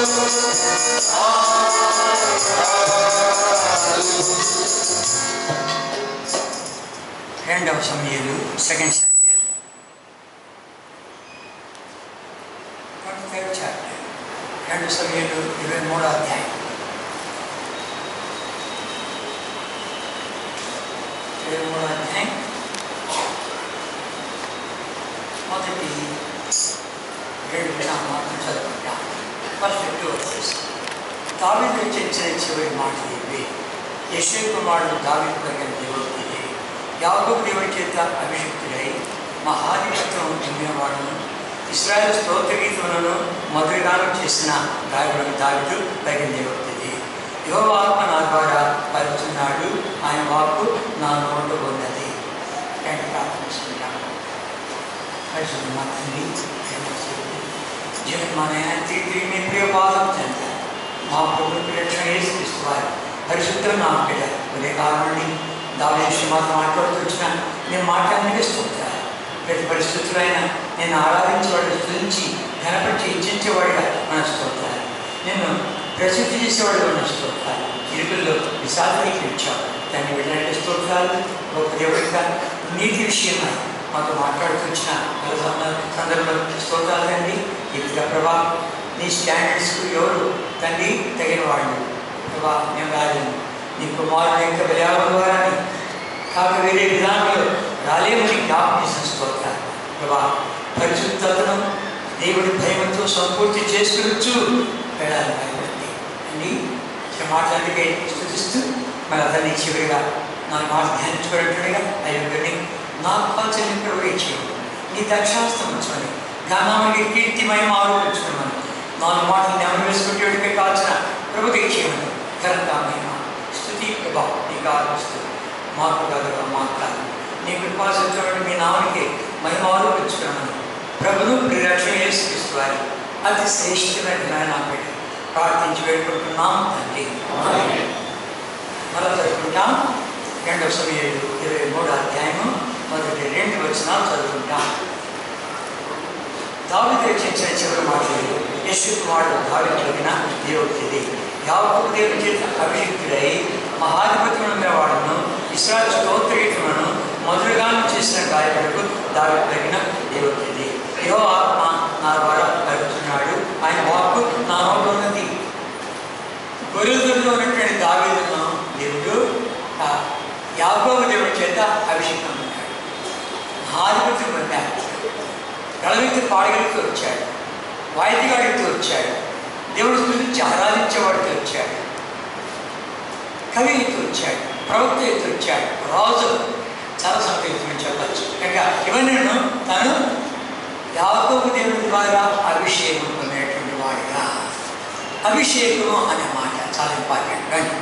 రెండవ సమయాలు సెకండ్ సమయాలు థర్డ్ చాప్టర్ రెండు సమయాలు ఇరవై మూడో అధ్యాయం ఇరవై మూడో అధ్యాయం మొదటి రెండు మాత్రం చదువుకుంటాం ఫస్ట్ టూ వర్సెస్ దావిదు రచించిన చివరి మాటలు ఇవి యశ్వ కుమారుడు దావిదు కలిగిన దేవుడికి యాకోబు దేవుడి చేత అభిషిక్తుడై మహాధిపత్యం పొందినవాడును ఇస్రాయల్ స్తోత్ర గీతములను మధురగానం చేసిన గాయకుడు దావిదు తగిన దేవుడిది యువ ఆత్మ నా ద్వారా పలుచున్నాడు ఆయన వాక్కు నా నోటు ఉన్నది రెండు ప్రార్థిస్తున్నాను పరిశుద్ధ మా తండ్రి జగన్మానైన తిరిగి మీ ప్రియ పాదం చెందారు మా ప్రభు రక్షణ యేసుక్రీస్తు వారు పరిశుద్ధం నా బిడ్డ ఉదయ కాలండి దావేసి మాతో మాట్లాడుతూ వచ్చిన నేను మాట్లాడడానికి స్తోత్రాలు ప్రతి పరిస్థితులైనా నేను ఆరాధించేవాడు స్థుతించి ఘనపరిచి ఇచ్చించేవాడిగా మన స్తోత్రాలు నేను ప్రసిద్ధి చేసేవాడిగా మన స్తోత్రాలు ఇరుకుల్లో విశాఖకి ఇచ్చావు దాన్ని వెళ్ళినట్టు స్తోత్రాలు గొప్ప దేవుడిగా నీతి విషయమై మాతో మాట్లాడుతూ వచ్చిన గల సంద- సందర్భంలో స్తోత్రాలు తండ్రి ఇదిగా ప్రభా నీ స్టాండర్డ్స్కు ఎవరు తండ్రి తగిన వాళ్ళు ప్రభా మేము రాలేము నీ కుమారుడు యొక్క బలియాగం ద్వారాని కాక వేరే విధానంలో రాలేమని జ్ఞాపకం చేసిన స్తోత్రాలు ప్రభా పరిశుద్ధతను దేవుడి భయంతో సంపూర్తి చేసుకునొచ్చు వెళ్ళాలి భయపడింది అని మాట్లాడికే స్థుతిస్తూ మరి అతన్ని చివరిగా నా మాట ధ్యానించుకున్నట్టుగా అయ్యి నాకు పంచని ప్రవేశం నీ దక్షాస్తం ఉంచుకొని ఘనానికి కీర్తిమయం ఆరోపించుకున్నాను నాలుగు మాటలు నెమరు వేసుకుంటే కాల్చిన ప్రభు చేయమని ఘనతామయం స్థుతి ప్రభా నీకు ఆరోపిస్తూ మాకు కదగా మాట్లాడు నీ కృపాసత్వం మీ నామనికి మహిమ ఆరోపించుకున్నాను ప్రభును ప్రిరక్షణ చేసుక్రీస్తు వారి అతి శ్రేష్టమైన జ్ఞానం పెట్టి ప్రార్థించి వేడుకుంటున్నాం తండ్రి మరో చదువుకుంటాం రెండవ సమయాలు ఇరవై మూడు అధ్యాయము మొదటి రెండు వచనాలు చదువుకుంటాం దావిది రచించిన చివరి మాటలు యశు కుమారుడు దావిది కలిగిన దేవుడిది యావకు దేవుడి చేత అభిషిక్తుడై మహాధిపతి ఉన్న వాడును ఇస్రాయల్ స్తోత్రగీతములను మధురగానం చేసిన గాయకులకు దావి కలిగిన దేవుడిది యో ఆత్మ నా ద్వారా కలుగుతున్నాడు ఆయన వాక్కు నా నోట్లో ఉన్నది గొర్రెలలో ఉన్నటువంటి దావీదును దేవుడు ఆ యాకోబు దేవుడి చేత అభిషేకం పొందాడు మహాధిపతి పొందాడు గళవికి పాడగలికి వచ్చాడు వాయిద్యగాడికి వచ్చాడు దేవుడు స్థుతించి ఆరాధించేవాడికి వచ్చాడు కవి ఎత్తు వచ్చాడు ప్రవక్త ఎత్తు వచ్చాడు రాజు చాలా సంకేతం చెప్పచ్చు కనుక ఇవన్నీ తను యాకోబు దేవుడి ద్వారా అభిషేకం పొందేటువంటి వాడిగా అభిషేకము అనే మాట చాలా ఇంపార్టెంట్ కానీ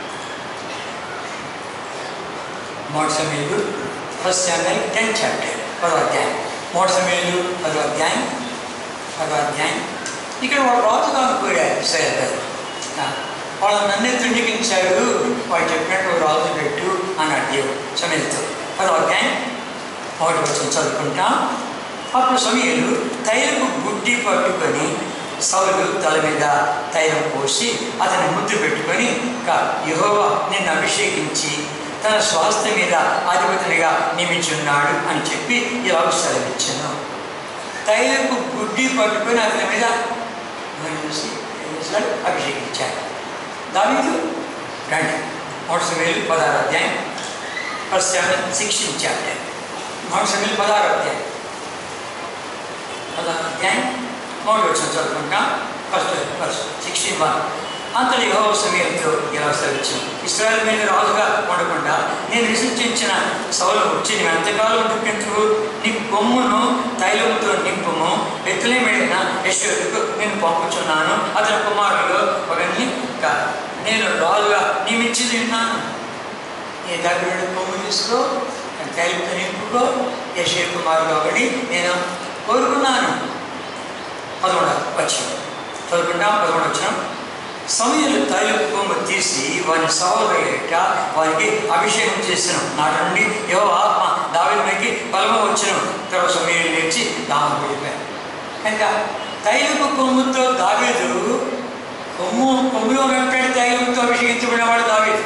మూడు సమయంలో ఫస్ట్ చాప్టర్ టెన్త్ చాప్టర్ పదో అధ్యాయం మూడు సమయంలో పదో అధ్యాయం పదో అధ్యాయం ఇక్కడ వాడు రాజుగా కోరారు ఇస్రాయల్ గారు ఆ, వాళ్ళు నన్నే తుండికించాడు వాడు చెప్పినట్టు రాజు పెట్టు అన్నాడు దేవుడు సమయంతో పదో అధ్యాయం ఒకటి వచ్చిన చదువుకుంటాం అప్పుడు సమయంలో తైలపు గుడ్డి పట్టుకొని సౌలు తల మీద తైలం పోసి అతని ముద్దు పెట్టుకొని యహోవా నిన్ను అభిషేకించి తన స్వాస్థ్య మీద అధిపతినిగా నియమించున్నాడు అని చెప్పి ఇలా సెలవిచ్చాను తైలపు గుడ్డి పట్టుకొని అతని మీద నూనె పూసి ఏం చేశాడు? అభిషేకించాడు దావీదు రండి మూడు సమయాలు పదహారు అధ్యాయం ఫస్ట్ శిక్షించాడు మూడు సమయాలు పదహారు అధ్యాయం పదహారు అధ్యాయం మూడు వచ్చిన చదువుకుంటాం ఫస్ట్ ఫస్ట్ సిక్స్టీన్ వన్ అంతటి యహో సమయంతో ఇలా సెలవిచ్చాను ఇస్రాయల్ మీద రాజుగా ఉండకుండా నేను విసర్జించిన సౌలు వచ్చి నీవు ఎంతకాలం దుఃఖించు నీ కొమ్మును తైలముతో నింపుము ఎత్తులేమిడిన యశ్వరుకు నేను పంపుచున్నాను అతని కుమారుడు ఒకరిని కాదు నేను రాజుగా నియమించి తిన్నాను నీ దగ్గర కొమ్ము తీసుకో తైలముతో నింపుకో యశ్వ కుమారుడు ఒకటి నేను కోరుకున్నాను పదకొండు వచ్చిన చదువుకుంటాం పదకొండు వచ్చిన సమయంలో తైలపు కొమ్ము తీసి వారి సహోదరుట వారికి అభిషేకం చేసిన నాటి నుండి ఏవో ఆత్మ దావికి బలమ వచ్చిన తర్వాత సమయం లేచి దాహం పడిపోయారు కనుక తైలపు కొమ్ముతో దావేదు ఎదురుగా ఉన్నటువంటి తైలంతో అభిషేకించబడినవాడు దావీదు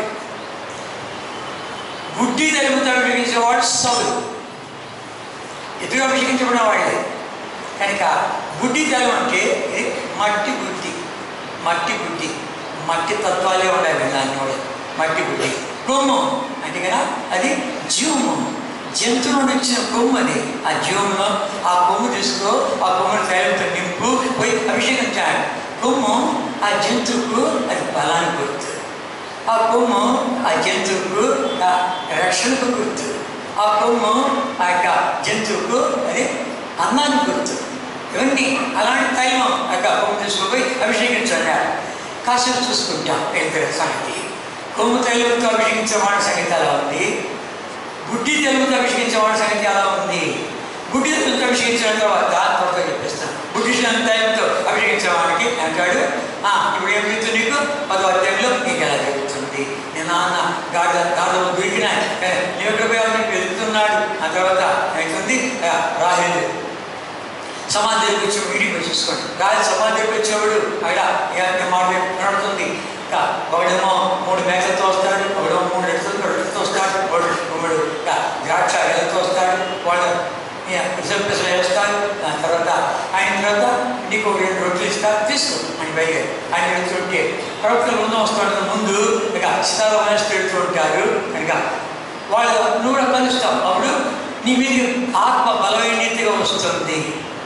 గుడ్డి తైలంతో అభిషేకించేవాడు సౌలు ఎదురు అభిషేకించబడిన వాడే కనుక బుద్ధి తలం అంటే ఇది మట్టి బుద్ధి మట్టి బుద్ధి మట్టి తత్వాలే ఉండాలి దాన్ని కూడా మట్టి బుద్ధి కొమ్ము అంటే కదా అది జీవము జంతువు నుండి వచ్చిన కొమ్ము అది ఆ జీవంలో ఆ కొమ్ము తీసుకో ఆ కొమ్మును తైలంతో నింపు పోయి అభిషేకించాడు కొమ్ము ఆ జంతువుకు అది బలాన్ని గుర్తు ఆ కొమ్ము ఆ జంతువుకు ఆ రక్షణకు గుర్తు ఆ కొమ్ము ఆ యొక్క జంతువుకు అది అన్నాన్ని గుర్తు ఇవన్నీ అలాంటి తైలం ఆ యొక్క కొమ్ము తీసుకుపోయి అభిషేకించాడు కాసేపు చూసుకుంటాం ఇద్దరు సంగతి కొమ్ము తైలంతో అభిషేకించే వాడి సంగతి ఎలా ఉంది గుడ్డి తెలుగుతో అభిషేకించే వాడి సంగతి ఎలా ఉంది గుడ్డి తెలుగుతో అభిషేకించిన తర్వాత త్వరగా చెప్పిస్తాను గుడ్డి తైలంతో అభిషేకించే వాడికి అంటాడు "ఆ, ఇప్పుడు ఏం చెప్తుంది నీకు పదో అధ్యాయంలో నీకు ఎలా జరుగుతుంది నేను నాన్న గాడ గాడలో దొరికినా నియోగపోయాలని వెళ్తున్నాడు ఆ తర్వాత అవుతుంది రాహేలు సమాధి దగ్గరికి వచ్చి మీటింగ్ చూసుకోండి రాజు సమాధి దగ్గరికి వచ్చేవాడు అక్కడ మాట కనబడుతుంది ఇంకా ఒకడేమో మూడు మేకలతో వస్తాడు ఒకడేమో మూడు ఎడుతో రొట్టెలతో వస్తాడు వాడు ఒకడు ఇంకా ద్రాక్ష ఎలతో వస్తాడు వాడు పిసలు పిసలు వేస్తాడు దాని తర్వాత ఆయన తర్వాత నీకు ఒక రెండు రొట్టెలు ఇస్తా తీసుకో అని పైగా ఆయన వెళ్తుంటే ప్రవక్తలు ముందు వస్తాడు ముందు ఇక సితారా మనిషి పెడుతూ ఉంటారు కనుక వాళ్ళు నువ్వు కూడా కలుస్తావు అప్పుడు నీ మీద ఆత్మ బలమైనదిగా వస్తుంది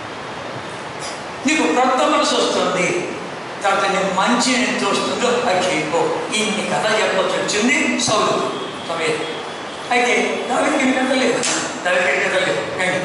నీకు క్రొత్త మనసు వస్తుంది తర్వాత నీకు మంచి ఎంత వస్తుందో అది చేయకో ఇన్ని కథ చెప్పాల్సి వచ్చింది సౌలు సమయం అయితే దానికి కథ లేదు దానికి కథ లేదు కానీ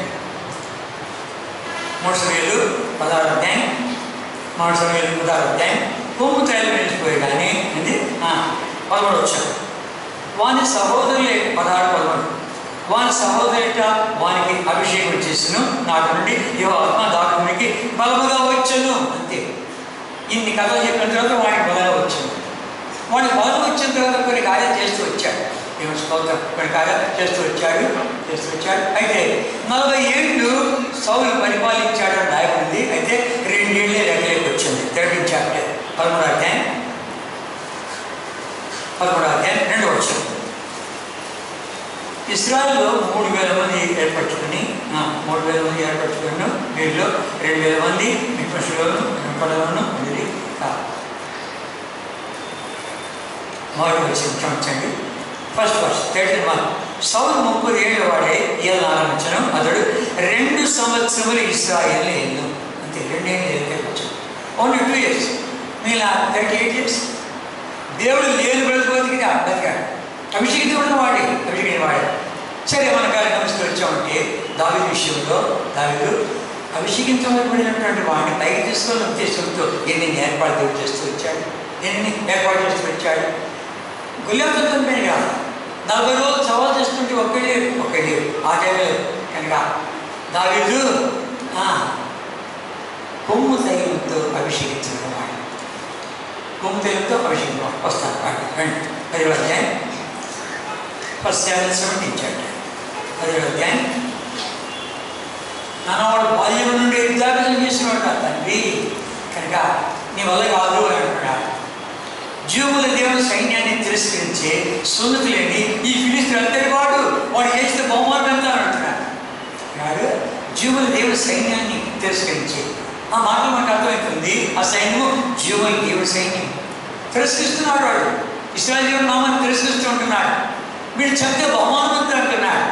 మూడు సమయాలు పదహారు అధ్యాయం మూడు సమయాలు పదహారు అధ్యాయం కొమ్ము తయారు వెళ్ళిపోయి కానీ ఇది పదమూడు వచ్చాడు వాని సహోదరులే పదహారు పదమూడు వాని సహోదరుట వానికి అభిషేకం చేసిన నాటి నుండి ఇవ ఆత్మ దాకునికి బలముగా వచ్చాను అంతే ఇన్ని కథలు చెప్పిన తర్వాత వాడికి బలంగా వచ్చింది వాడికి బలం వచ్చిన తర్వాత కొన్ని కార్యాలు చేస్తూ వచ్చాడు దేవుని స్తోత్రం కొన్ని కార్యాలు చేస్తూ వచ్చాడు చేస్తూ వచ్చాడు అయితే నలభై ఏళ్ళు సౌలు పరిపాలించాడు అని రాయబడింది అయితే రెండేళ్ళే రెక్కలేకి వచ్చింది తెరపించాడు పదమూడు అధ్యాయం పదమూడు అధ్యాయం రెండు వచ్చింది ఇస్రాయల్లో మూడు వేల మంది ఏర్పరచుకుని ఆ, మూడు వేల మంది ఏర్పరచుకుని వీళ్ళు రెండు వేల మంది మిపశులను మిపడలను ఇది మొదటి వచ్చి క్షమించండి ఫస్ట్ ఫస్ట్ థర్టీన్ వన్ సౌలు ముప్పది ఏళ్ళ వాడే ఏళ్ళ ఆరంభించను అతడు రెండు సంవత్సరములు ఇస్రాయల్ ఏళ్ళు అంతే రెండేళ్ళు ఏళ్ళకే వచ్చాడు ఓన్లీ టూ ఇయర్స్ మీలా థర్టీ ఎయిట్ ఇయర్స్ దేవుడు లేని బ్రతుకోతికి బతికాడు అభిషేకించబడిన వాడే అభిషేకించిన వాడే సరే మన కార్యక్రమిస్తూ వచ్చామంటే దావి విషయంలో దావిదు అభిషేకించబడినటువంటి వాడిని పైకి తీసుకొని ఉద్దేశంతో ఎన్ని ఏర్పాటు దేవుడు చేస్తూ వచ్చాడు ఎన్ని ఏర్పాటు చేస్తూ వచ్చాడు గుళ్ళెంతో పైన కాదు నలభై రోజులు సవాల్ చేస్తుంటే ఒక్కడే ఒక్కడే ఆ టైంలో కనుక దావీదు ఆ, కొమ్ము తైలంతో అభిషేకించిన వాడు కొమ్ము తైలంతో అభిషేకం వస్తాను వాడు రండి పది అధ్యాయం ఫస్ట్ సెవెన్ సెవెంటీన్ చాప్టర్ పది అధ్యాయం నాన్నవాడు బాల్యం నుండి విద్యాభ్యాసం చేసినవాడు తండ్రి కనుక నీ వల్ల కాదు అని అంటున్నాడు జీవుల దేవుని సైన్యాన్ని తిరస్కరించి సున్నతి లేని ఈ ఫిలిస్తీన్ అంతటి వాడు వాడు చేసిన బహుమానం ఎంత అని అంటున్నాడు అన్నాడు జీవుల దేవుని సైన్యాన్ని తిరస్కరించి ఆ మాటలు మనకు అర్థమవుతుంది ఆ సైన్యము జీవుల దేవుని సైన్యం తిరస్కరిస్తున్నాడు వాడు ఇస్రాయల్ దేవుని నామాన్ని తిరస్కరిస్తూ ఉంటున్నాడు వీడు చెప్తే బహుమానం ఎంత అంటున్నాడు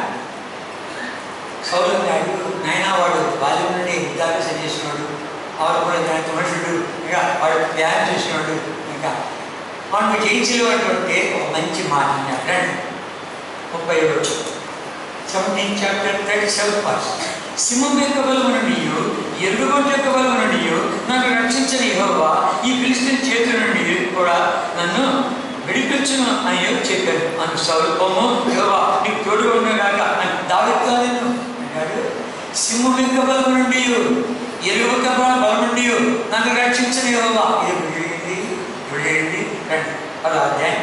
సౌలు అన్నాడు నాయన వాడు బాల్యం నుండి విద్యాభ్యాసం చేసినాడు వాడు కూడా దానికి మనుషుడు ఇంకా వాడు వ్యాయామం చేసినాడు ఇంకా వాడు మీకు ఏం చేయలేవంటే ఒక మంచి మాట అన్నాడు రండి ముప్పై ఏడు సెవెంటీన్ చాప్టర్ థర్టీ సెవెన్ పాస్ సింహం యొక్క బలము నుండి ఎరుగుబంటి యొక్క బలము నుండి నన్ను రక్షించని యెహోవా ఈ ఫిలిస్తీన్ చేతి నుండి కూడా నన్ను విడిపించును అని ఎవరు చెప్పారు అని సౌరభము యెహోవా నీకు తోడుగా ఉన్నాడాక అని దావెత్తా నేను అన్నాడు సింహం యొక్క బలము నుండి ఎరుగు యొక్క బలం నుండి నన్ను రక్షించని యెహోవా ఇది విడిగింది విడిగింది రండి అలా అధ్యాయం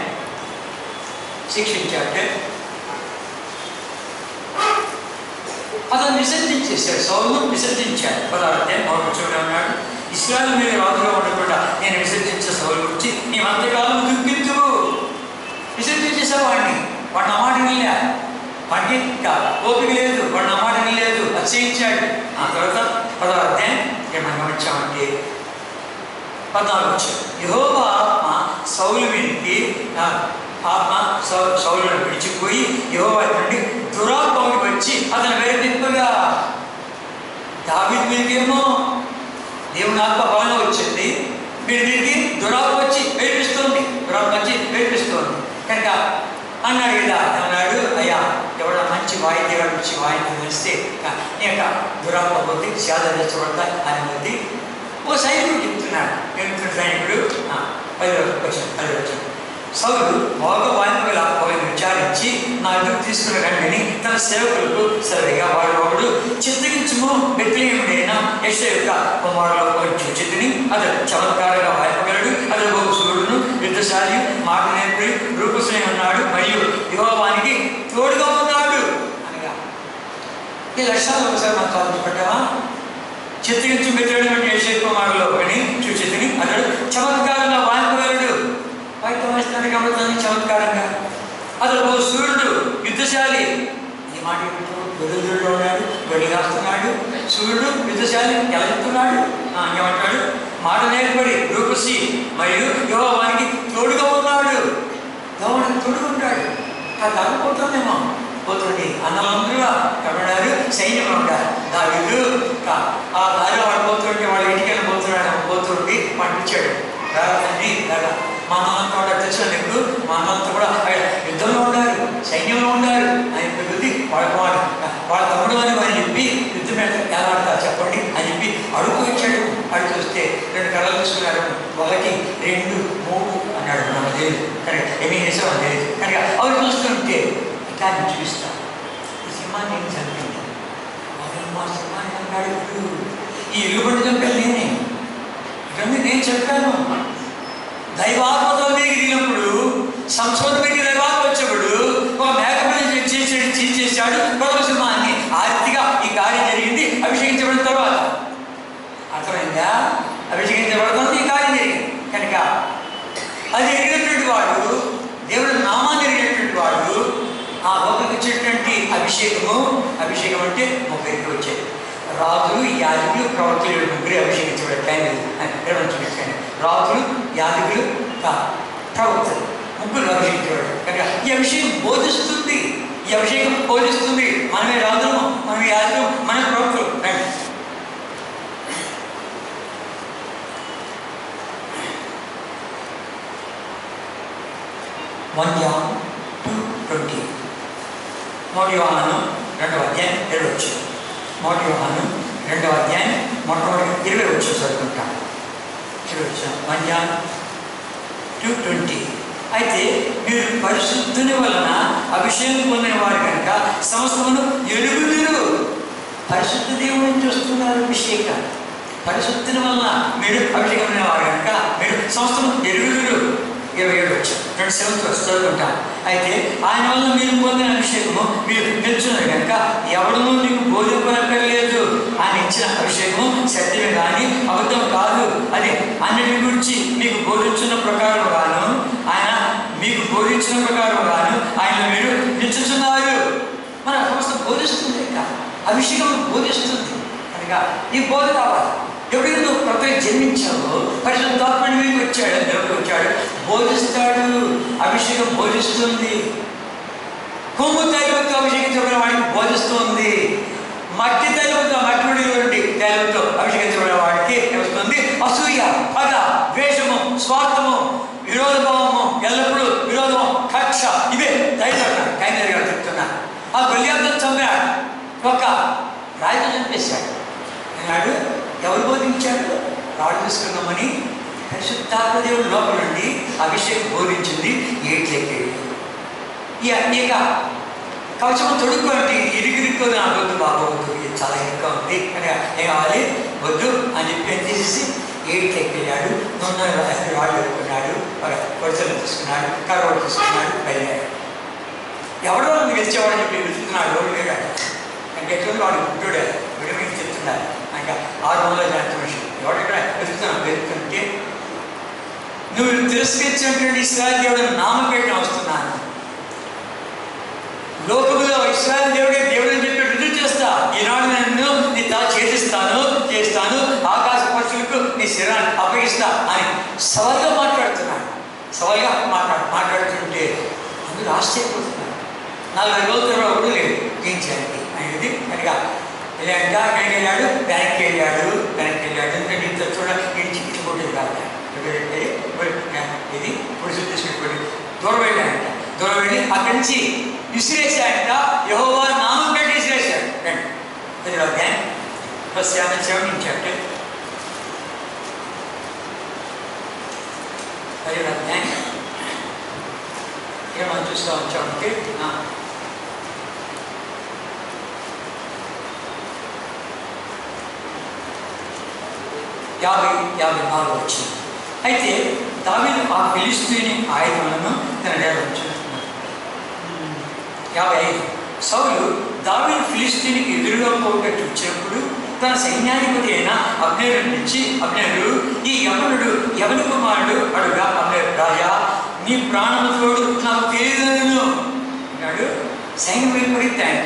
శిక్షించాడు అతను విసర్జించేశాడు సౌలు విసర్జించాడు పదార్థం మౌన చూడ ఉన్నాడు ఇస్రాయల్ మీద రాజుగా ఉండకుండా నేను విసర్జించే సౌలు గురించి మేమంతా వాడు నా మాట వినలే వాడికి ఇంకా ఓపిక లేదు వాడు నా మాట వినలేదు అతిశయించాడు ఆ తర్వాత పదవ అధ్యాయం ఏమన్నా గమనించామంటే పద్నాలుగు వచ్చాడు యహోవా ఆత్మ సౌలు మీదకి ఆ, ఆత్మ సౌ సౌలును విడిచిపోయి యహోవా నుండి దురాత్మకి వచ్చి అతను వేరెత్తింపగా దావిది మీదకేమో దేవుని ఆత్మ బలంగా వచ్చింది వీడి మీదకి దురాత్మ వచ్చి వేడిపిస్తుంది దురాత్మ వచ్చి వేడిపిస్తుంది కనుక అన్నాడు ఇలా అన్నాడు అయ్యా ఎవడో మంచి వాయిద్యాలు వచ్చి వాయిద్యం వేస్తే నీ యొక్క దురాత్మ కొద్ది సేద తెచ్చబడతా అని కొద్ది ఓ సైనికుడు చెప్తున్నాడు చెప్తున్న సైనికుడు ఆ, పది రోజులు వచ్చాను పది రోజులు సౌలు బాగా వాయిద్యం లేకపోయిన విచారించి నా ఎదురు తీసుకున్న రండిని తన సేవకులకు సరిగా వాడు ఒకడు చిత్తగించుము బెత్లేయుడైన యశ యొక్క కుమారులో కొంచెం చిత్తిని అతడు చమత్కారంగా వాయిపగలడు అతడు ఒక సూర్యుడును యుద్ధశాలి మాట నేర్పి రూపశ్రేణి ఉన్నాడు మరియు యువవానికి తోడుగా ఉన్నాడు అనగా ఈ లక్షణాలు ఒకసారి మనం చదువుకుంటామా చిత్తగించు మెత్తడు అంటే యశ కుమారులో ఒకని చూచితిని అతడు చమత్కారంగా వాయిపగలడు వాయిద్యం వేస్తాడు కాబట్టి చమత్కారంగా అతడు ఓ సూర్యుడు యుద్ధశాలి ఈ మాట గొర్రెలు ఉన్నాడు గొడ్లు కాస్తున్నాడు సూర్యుడు యుద్ధశాలి ఎలా చెప్తున్నాడు ఆ, ఏమంటాడు మాట నేర్పడి రూపసి మరియు యోవానికి తోడుగా ఉన్నాడు యోవానికి తోడుగా ఉంటాడు అది తగ్గిపోతుందేమో పోతుంది అన్నలందరూ కబడారు సైన్యంలో ఉంటారు దావిదు ఆ దారిలో వాడు పోతుంటే వాళ్ళ ఇంటికి పోతున్నాడు పోతుంటే పంపించాడు రాదండి రాగా మా అన్నంతా కూడా తెలుసు నీకు మా అన్నంతా కూడా ఆయన యుద్ధంలో ఉన్నారు సైన్యంలో ఉన్నారు ఆయన పిలిచి వాళ్ళ వాళ్ళ వాళ్ళ తమ్ముడు అని వారు చెప్పి యుద్ధం మీద ఎలా ఆడతారు చెప్పండి అని చెప్పి అడుగు వచ్చాడు అడుగు వస్తే రెండు కళలు తీసుకున్నారు ఒకటి రెండు మూడు అన్నాడు నాకు తెలియదు కానీ ఏమీ చేసామో తెలియదు కానీ అవి చూస్తుంటే ఇంకా నేను చూపిస్తాను ఈ సింహాన్ని ఏం చంపింది వాడు మా సింహాన్ని అన్నాడు ఇప్పుడు ఈ ఇల్లు పడి చంపాను నేనే ఇవన్నీ నేను చెప్పాను దైవాత్మతో మీకు దిగినప్పుడు సంస్కృతి మీకు దైవాత్మ వచ్చినప్పుడు ఒక మేకపల్లి చేసాడు చేశాడు మరొక సింహాన్ని ఆర్తిగా ఈ కార్యం జరిగింది అభిషేకించబడిన తర్వాత అర్థమైందా అభిషేకించబడుతుంది ఈ కార్యం జరిగింది కనుక అది ఎరిగినటువంటి వాడు దేవుడు నామాన్ని ఎరిగినటువంటి వాడు ఆ లోపలికి వచ్చేటువంటి అభిషేకము అభిషేకం అంటే ముగ్గురికి వచ్చేది రాజులు యాజకులు ప్రవక్తలు ముగ్గురు అభిషేకించబడే టైం లేదు నిర్వహించబడే టైం రాజులు యాజకులు కా- ప్రవక్తలు ముగ్గురు అభిషేకించబడ్డారు కనుక ఈ అభిషేకం బోధిస్తుంది ఈ అభిషేకం బోధిస్తుంది మనమే రాజులు మనమే యాజకులు మనమే ప్రవక్తలు రండి వన్ జాన్ టూ ట్వంటీ మొదటి యోహాను రెండవ అధ్యాయం ఇరవై వచ్చు మొదటి యోహాను రెండవ అధ్యాయం మొట్టమొదటి ఇరవై వచ్చు చదువుకుంటాం ఇరవై వచ్చు వన్ జాన్ టూ ట్వంటీ అయితే మీరు పరిశుద్ధుని వలన అభిషేకం పొందిన వారు కనుక సమస్తమును ఎరుగుదురు పరిశుద్ధ దేవుని చూస్తున్నారు అభిషేకం పరిశుద్ధిని వలన మీరు అభిషేకం పొందిన వారు కనుక మీరు సమస్తము ఎరుగుదురు ఇరవై ఏడు వచ్చాం రెండు సెవెంత్ వచ్చి చదువుకుంటాం అయితే ఆయన వల్ల మీరు పొందిన అభిషేకము మీరు తెలుసున్నారు కనుక ఎవడనూ నీకు బోధింపనక్కర్లేదు ఆయన ఇచ్చిన అభిషేకము సత్యమే కానీ అబద్ధం కాదు అది అన్నిటి గురించి మీకు బోధించిన ప్రకారం గాను ఆయన మీకు బోధించిన ప్రకారం గాను ఆయన మీరు నిల్చుతున్నారు మన సంస్థ బోధిస్తుంది ఇంకా అభిషేకం బోధిస్తుంది కనుక ఈ బోధ కావాలి ఎప్పుడైతే నువ్వు ప్రతి జన్మించావో పరిశుద్ధాత్మని మీకు వచ్చాడు దేవుడు వచ్చాడు బోధిస్తాడు అభిషేకం బోధిస్తుంది కొమ్ము తైలముతో అభిషేకించబడిన వాడికి బోధిస్తుంది మట్టి తైలముతో మట్టి నుండి తైలముతో అభిషేకించబడిన వాడికి వస్తుంది అసూయ పగ ద్వేషము స్వార్థము విరోధభావము ఎల్లప్పుడూ విరోధము కక్ష ఇవే తైలం కైందరి గారు చెప్తున్నా ఆ గొల్యార్థం చంపాడు ఒక రాయితో చంపేశాడు అన్నాడు ఎవరు బోధించాడు రాడు తీసుకున్నామని పరిశుద్ధాత్మ దేవుడు లోపల నుండి అభిషేకం బోధించింది ఏట్లెక్కి ఇక ఇక కవచం తొడుక్కోండి ఇరిగిరిక్కో నాకు వద్దు బాబు వద్దు ఇది చాలా ఇరుగ్గా ఉంది అని ఏం కావాలి వద్దు అని చెప్పి ఏం చేసేసి ఏట్లెక్కి వెళ్ళాడు నూనె రాళ్ళు పెట్టుకున్నాడు కొడసలు తీసుకున్నాడు కరవాడు తీసుకున్నాడు బయలుదేరాడు ఎవడో నన్ను గెలిచేవాడని చెప్పి వెతుకుతున్నాడు ఎవడు లేడాడు నాకు ఎట్లా వాడు గుడ్డుడే వీడి మీద చెప్తున్నాడు ఇంకా ఆరు వందల జాతి మనిషి ఎవడు ఇక్కడ వెతుకుతున్నాడు వెతుకుంటే నువ్వు తిరస్కరించినటువంటి ఇస్రాయల్ దేవుడు నామపేట వస్తున్నాను లోకములో ఇస్రాయల్ దేవుడే దేవుడు అని చెప్పి రుజువు చేస్తా ఈనాడు నేను నీ తా చేతిస్తాను చేస్తాను ఆకాశ పక్షులకు నీ శరీరాన్ని అప్పగిస్తా అని సవాల్గా మాట్లాడుతున్నాడు సవాల్గా మాట్లాడు మాట్లాడుతుంటే అందరూ ఆశ్చర్యపోతున్నారు నలభై రోజుల తర్వాత కూడా లేదు ఏం చేయాలి అనేది కనుక వెళ్ళాక అక్కడికి వెళ్ళాడు వెనక్కి వెళ్ళాడు వెనక్కి వెళ్ళాడు ఎందుకంటే ఇంత చూడ ఇడిచి ఇచ్చిపోతుంది కాదు ఎక్కడంటే ఇది పురుషులు తీసుకెళ్ళి దూరం వెళ్ళాడంట దూరం వెళ్ళి అక్కడి నుంచి విసిరేసాడంట యహోవా నామం పెట్టి విసిరేశాడు రండి అది ఫస్ట్ సెవెన్ సెవెంటీన్ చాప్టర్ అది అధ్యాయం ఇక్కడ మనం చూస్తూ వచ్చామంటే యాభై యాభై నాలుగు వచ్చింది అయితే దావీదు ఆ ఫిలిస్తీని ఆయుధములను తన నేల ఉంచుతున్నాడు యాభై ఐదు సౌలు దావీదు ఫిలిస్తీనికి ఎదురుగా పోగొట్టి వచ్చినప్పుడు తన సైన్యాధిపతి అయిన అబ్నేరు నుంచి అబ్నేరు ఈ యవనుడు యవని కుమారుడు అడుగా అబ్నేరు రాజా నీ ప్రాణము తోడు నాకు తెలియదు అన్నాడు సైన్యం విపరీతాయన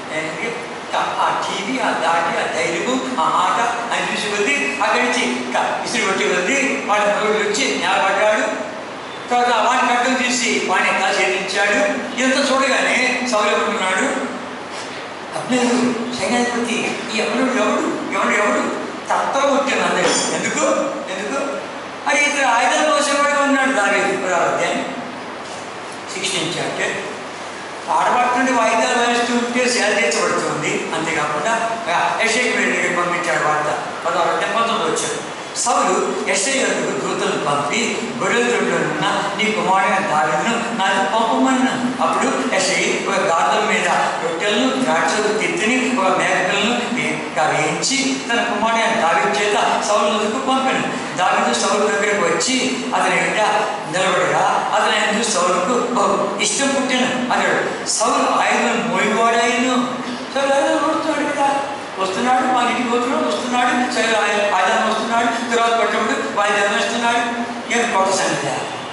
ఆ టీవీ ఆ దాటి ఆ ధైర్యము ఆ మాట అని చూసి కొద్ది అక్కడి నుంచి ఇసురు కొట్టి కొద్ది వాళ్ళ నలుగురు వచ్చి నిలబడ్డాడు తర్వాత వాడిని కట్టం తీసి వాడిని ఎలా ఛేదించాడు ఇదంతా చూడగానే సౌలభ్యున్నాడు అబ్నేరు సైన్యాధిపతి ఈ ఎవడు ఎవడు ఎవడు ఎవడు తత్వ వచ్చింది అందరు ఎందుకు ఎందుకు మరి ఇతర ఆయుధాలు మోసేవాడు ఉన్నాడు దాని అధ్యాయం సిక్స్టీన్ చాప్టర్ ఆడబడుతుండే వాయిదాలు వేస్తూ ఉంటే సేదరించబడుతుంది అంతేకాకుండా యశయ్య వెళ్ళి పంపించాడు వార్త పదహారు అంటే పంతొమ్మిది వచ్చాడు సౌలు యశయ్య దూతలు పంపి గొర్రెల ఉన్న నీ కుమారుడైన దావిను నాకు పంపమన్నా అప్పుడు యశయ్య ఒక గార్దం మీద రొట్టెలను ద్రాక్షలు తిత్తిని ఒక మేకలను వేయించి తన కుమారుడైన దావి చేత సౌలుకు పంపాను దావిదు సౌలు దగ్గరకు వచ్చి అతని వెంట నిలబడగా అతని ఆయన సౌలుకు బహు ఇష్టం పుట్టాను అన్నాడు సౌలు ఆయుధం మోయివాడాయను సౌలు ఆయుధం మోస్తున్నాడు కదా వస్తున్నాడు మా ఇంటికి పోతున్నాడు వస్తున్నాడు సరే ఆయుధం వస్తున్నాడు తర్వాత పట్టముడు వాయిదాం వేస్తున్నాడు ఏం కొత్త సంగతి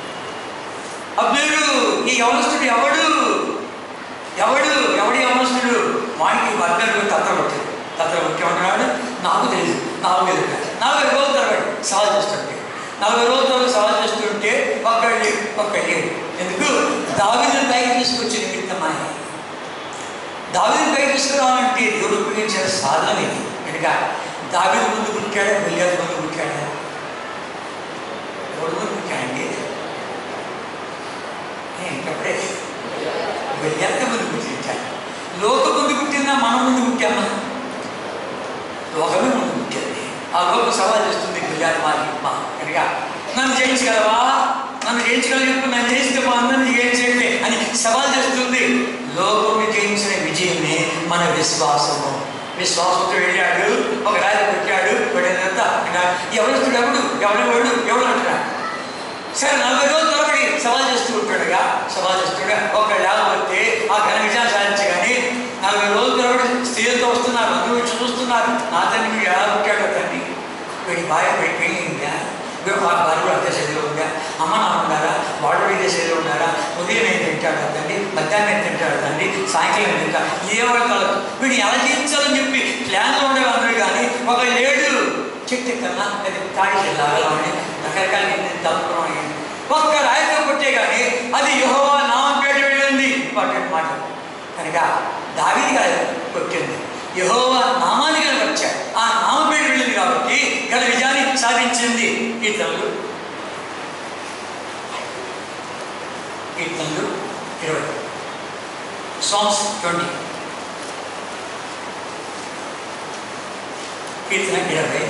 అబ్దులు ఈ యవనస్తుడు ఎవడు ఎవడు ఎవడు యవనస్తుడు వానికి వర్గాలు తత్ర కొట్టాడు తత్ర కొట్టి ఉంటున్నాడు నాకు తెలియదు నాకు తెలియదు నలభై రోజుల తరబడి సవాల్ చేస్తుంటే నలభై రోజుల తరబడి సవాల్ చేస్తుంటే ఒక్కళ్ళు ఒక్కళ్ళు ఎందుకు దావిని పైకి తీసుకొచ్చి నిమిత్తమాయ దావిని పైకి తీసుకురావాలంటే దేవుడు ఉపయోగించిన సాధనం ఇది కనుక దావిని ముందు పుట్టాడా బిల్లియాదు ముందు పుట్టాడా ఎవడు ముందు పుట్టాడండి ఇంకప్పుడే బిల్లియాత ముందు పుట్టించాడు లోక ముందు పుట్టిందా మన ముందు పుట్టామా లోకమే ముందు పుట్టింది ఆ లోక సవాల్ చేస్తుంది బిల్లియాత మాది మా కనుక నన్ను జయించగలవా నన్ను జయించగలవు చెప్పు నన్ను జయిస్తే మా అందరిని జయించండి అని సవాల్ చేస్తుంది లోకం జయించిన విజయమే మన విశ్వాసము విశ్వాసంతో వెళ్ళాడు ఒక రాజు పెట్టాడు పెట్టినంత ఎవరిస్తుడు ఎవడు ఎవడెవడు ఎవడు అంటున్నాడు సరే నలభై రోజులు తరబడి సవాల్ చేస్తూ ఉంటాడుగా సవాల్ చేస్తుండగా ఒక లేకపోతే ఆ ఘన విజయం సాధించగాని నలభై రోజుల తరబడి స్త్రీలతో వస్తున్నారు అందరూ వచ్చి చూస్తున్నారు నా తండ్రి మీరు ఎలా పుట్టాడో తండ్రి వీడి భార్య పెళ్ళిందా వీడు మా భార్య కూడా అదే శైలిలో ఉందా అమ్మ నాన్న ఉన్నారా వాడు ఇదే శైలిలో ఉన్నారా ఉదయం ఏం తింటాడు తండ్రి మధ్యాహ్నం ఏం తింటాడు తండ్రి సాయంకాలం ఏం తింటా ఏ వాళ్ళు కలదు వీడిని ఎలా జీవించాలని చెప్పి ప్లాన్లో ఉండే అందరూ కానీ ఒక లేడు చెట్టు కన్నా అది తాడి చెల్లాలని రకరకాల తలుపుకోవడం ఒక్క రాయితో కొట్టే కానీ అది యహోవా నామం పేట వెళ్ళింది ఇంపార్టెంట్ మాట కనుక దావీది గారు కొట్టింది యహోవా నామాన్ని కనపరిచాడు ఆ నామం పేట వెళ్ళింది కాబట్టి గల విజయాన్ని సాధించింది కీర్తనలు కీర్తనలు ఇరవై సాంగ్స్ ట్వంటీ కీర్తన ఇరవై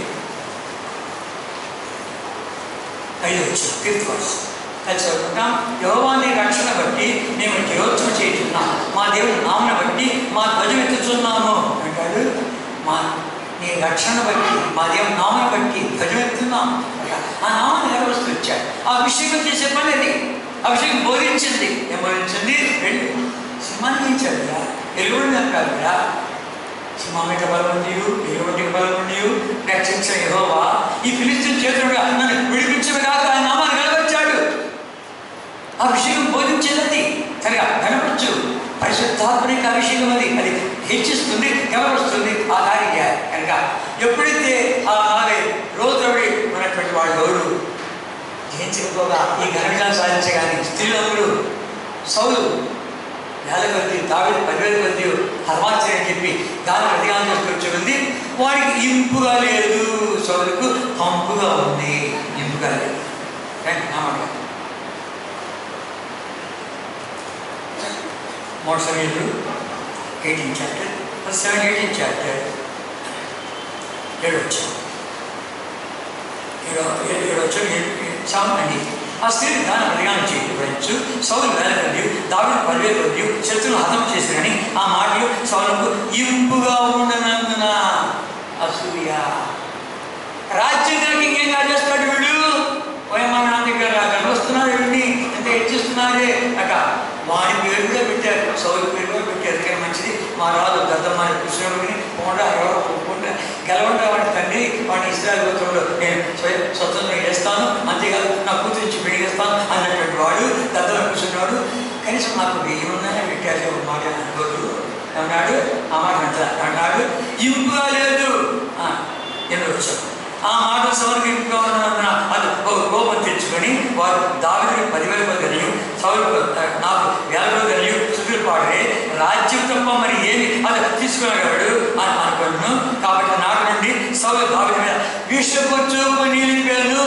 ఐదు వచ్చి ఫిఫ్త్ వర్స్ కలిసి చదువుకుంటాం యహోవాని రక్షణ బట్టి మేము జయోత్సవం చేస్తున్నాం మా దేవుని నామను బట్టి మా ధ్వజం ఎత్తుతున్నాము అంటాడు మా నీ రక్షణ బట్టి మా దేవుని నామను బట్టి ధ్వజం ఎత్తున్నాం ఆ నామాన్ని నెరవేరుస్తూ వచ్చాడు ఆ అభిషేకం చేసే పని అది అభిషేకం బోధించింది ఏం బోధించింది వెళ్ళి సింహాన్ని ఇచ్చాడు ఎలుగుడు నింపాడు సింహం యొక్క బలం నీవు ఎటువంటి బలం నీవు రక్షించిన యహోవా ఈ ఫిలిస్తీన్ చేతుడుగా నన్ను విడిపించిన కాక ఆయన నామాన్ని కనపరిచాడు ఆ విషయం బోధించేది కనుక కనపరచు పరిశుద్ధాత్మని హెచ్చిస్తుంది కనబరుస్తుంది ఆ దారి చేయాలి కనుక ఎప్పుడైతే ఆ నావే రోజుబడి ఉన్నటువంటి వాళ్ళు ఎవరు జయించకపోగా ఈ ఘన విజయాన్ని సాధించగానే స్త్రీలందరూ సౌలు వేల కొద్ది తావిడి పదివేల కొద్ది హర్మాచరి అని చెప్పి దాని ప్రతిగానం చేసుకొచ్చింది వాడికి ఇంపుగా లేదు సౌలుకు పంపుగా ఉంది ఇంపుగా లేదు రండి, నా మాట వినండి. మూడు సమయంలో eighteen chapter seven eighteen chapter ఏడు వచ్చాం ఏడో ఏడు ఏడు వచ్చాం చామండి ఆ స్త్రీని దాని ప్రయాణం చేయవచ్చు సౌలు వేల కొద్ది దావిని పదివేల కొద్ది శత్రువులు హతం చేశారని ఆ మాటలు సౌలకు ఇంపుగా ఉండనందున అసూయ రాజ్యం ఇంకేం చేస్తాడు వీడు పోయమన్నా దగ్గర కనిపిస్తున్నారు వీడిని ఎంత హెచ్చిస్తున్నారే అక వాడి పేరు కూడా పెట్టారు సౌలు పేరు కూడా పెట్టారు కానీ మంచిది మా రాజు గద్దమ్మని కృష్ణుడిని పోండా ఎవరో పోకుండా గెలవండా వాడి తండ్రి వాడిని ఇస్రాయల్ గోత్రంలో నేను స్వయం స్వతంత్రం చేస్తాను అంతేకాదు నా కూతురు ఇచ్చి పెళ్లి చేస్తాను అన్నటువంటి వాడు గద్దమ్మ కూర్చున్నాడు కనీసం నాకు వెయ్యి ఉన్నాయని పెట్టారు ఒక మాట అనుకోదు అన్నాడు ఆ మాట అంటారు అన్నాడు ఇంపుగా లేదు ఆ, ఎన్నో వచ్చాను ఆ మాట సౌరికి ఇంపుగా ఉన్నందున అది ఒక కోపం తెచ్చుకొని వారు దావిని పదివేల మంది సౌలు నాకు వేల మంది చుట్టూ పాడే రాజ్యం తప్ప మరి ఏమి అది తీసుకునేవాడు అని అనుకున్నాను కాబట్టి నాటి నుండి సౌలు దావిని మీద విషపొచ్చు నిలిపాను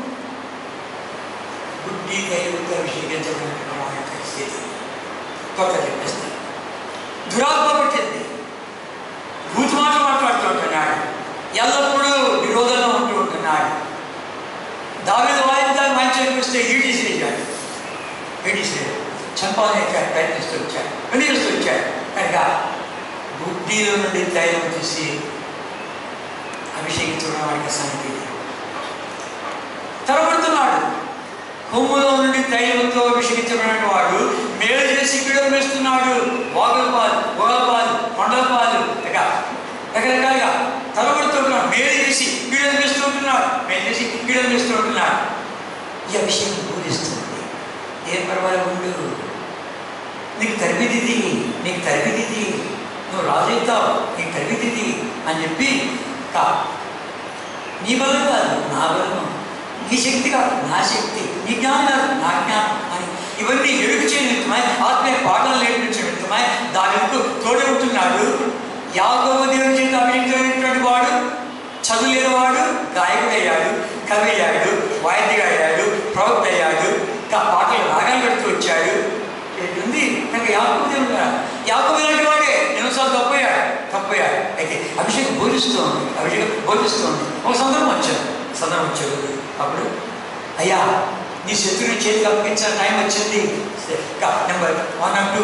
బుద్ధి దైవత అభిషేకించబడిన స్థితి కొత్త చెప్పేస్తుంది దురాత్మ పట్టింది భూతి మాట మాట్లాడుతూ ఉంటున్నాడు ఎల్లప్పుడూ విరోధంలో ఉంటూ ఉంటున్నాడు దావిద వాయిద్యాలు మంచి అనిపిస్తే ఈడీసీ చేయాలి ఈడీసీ చంపాలని ప్రయత్నిస్తూ వచ్చాడు వినిపిస్తూ వచ్చాడు కనుక బుద్ధిలో నుండి తైలం తీసి అభిషేకించడం వాడికి సంగతి తరబడుతున్నాడు కొమ్ములో నుండి తైలంతో అభిషేకించబడిన వాడు మేలు చేసి కిడలు వేస్తున్నాడు వాగుల పాలు గోల పాలు కొండల పాలు ఇక రకరకాలుగా తలబడుతుంటున్నాడు మేలు చేసి కిడలు వేస్తూ ఉంటున్నాడు మేలు చేసి కిడలు వేస్తూ ఉంటున్నాడు ఈ అభిషేకం పూజిస్తుంది ఏం పర్వాలేదు ఉండు నీకు తరిమిదిది నీకు తరిమిదిది నువ్వు రాజు అవుతావు నీకు తరిమిదిది అని చెప్పి కా నీ బలం కాదు నా బలము నీ శక్తి కాదు నా శక్తి నీ జ్ఞానం కాదు నా జ్ఞానం అని ఇవన్నీ ఎరుగు చేయని నిమిత్తమై ఆత్మీయ పాఠాలు నేర్పించే నిమిత్తమై దానికి తోడే ఉంటున్నాడు యాగవ దేవుని చేత అభిషేకించినటువంటి వాడు చదువు లేనివాడు గాయకుడయ్యాడు కవి అయ్యాడు వాయిద్య అయ్యాడు ప్రవక్త అయ్యాడు ఇంకా పాటలు రాగాలు పెడుతూ వచ్చాడు ఉంది కనుక యాకబు దేవుడు యాకబు లాంటి వాడే ఎన్నోసార్లు తప్పయ్యాడు తప్పయ్యాడు అయితే అభిషేకం బోధిస్తూ ఉంది అభిషేకం బోధిస్తూ ఉంది ఒక సందర్భం వచ్చాడు సందర్భం వచ్చాడు అప్పుడు అయ్యా నీ శత్రువుని చేతికి అప్పగించిన టైం వచ్చింది number one and two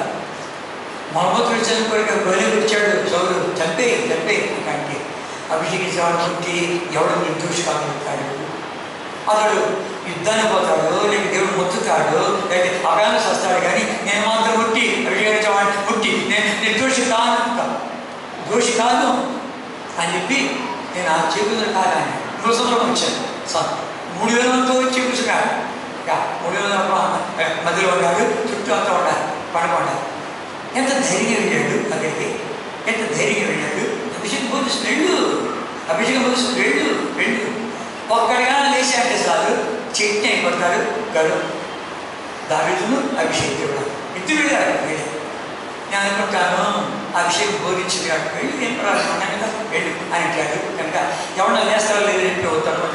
Muhammad చనిపోయి గొర్రె వచ్చాడు చౌరు చంపే చంపే అంటే అభిషేకించేవాడు పుట్టి ఎవడు నిర్దోషి కాగలుగుతాడు అతడు యుద్ధానికి పోతాడు లేక దేవుడు మొత్తుతాడు లేక అభయాన్ని వస్తాడు కానీ నేను మాత్రం ముట్టి అభిషేకించేవాడిని ముట్టి నేను నిర్దోషి కాను దోషి కాదు అని చెప్పి నేను ఆ చేతులు కాదు ఆయన రోజుల్లో వచ్చాను సార్ మూడు వేలతో చూపించున్నాడు మూడు వేల మధ్యలో ఉన్నాడు చుట్టూ అంతా ఉండాలి పడకుండా ఎంత ధైర్యం వెళ్ళాడు అక్కడికి ఎంత ధైర్యం వెళ్ళాడు అభిషేకం పోలీసు వెళ్ళు అభిషేకం పోలీసు వెళ్ళు వెళ్ళు ఒక్కడిగా లేచి అంటే చాలు చట్నీ అయిపోతాడు గడు దావిదును అభిషేకం ఇవ్వడం ఇద్దరు వెళ్ళారు వెళ్ళి నేను అనుకుంటాను అభిషేకం బోధించింది కాబట్టి వెళ్ళి ఏం ప్రారంభం కనుక వెళ్ళు అని అంటాడు కనుక ఎవరన్నా లేస్తారో లేదు చెప్పి అవుతాను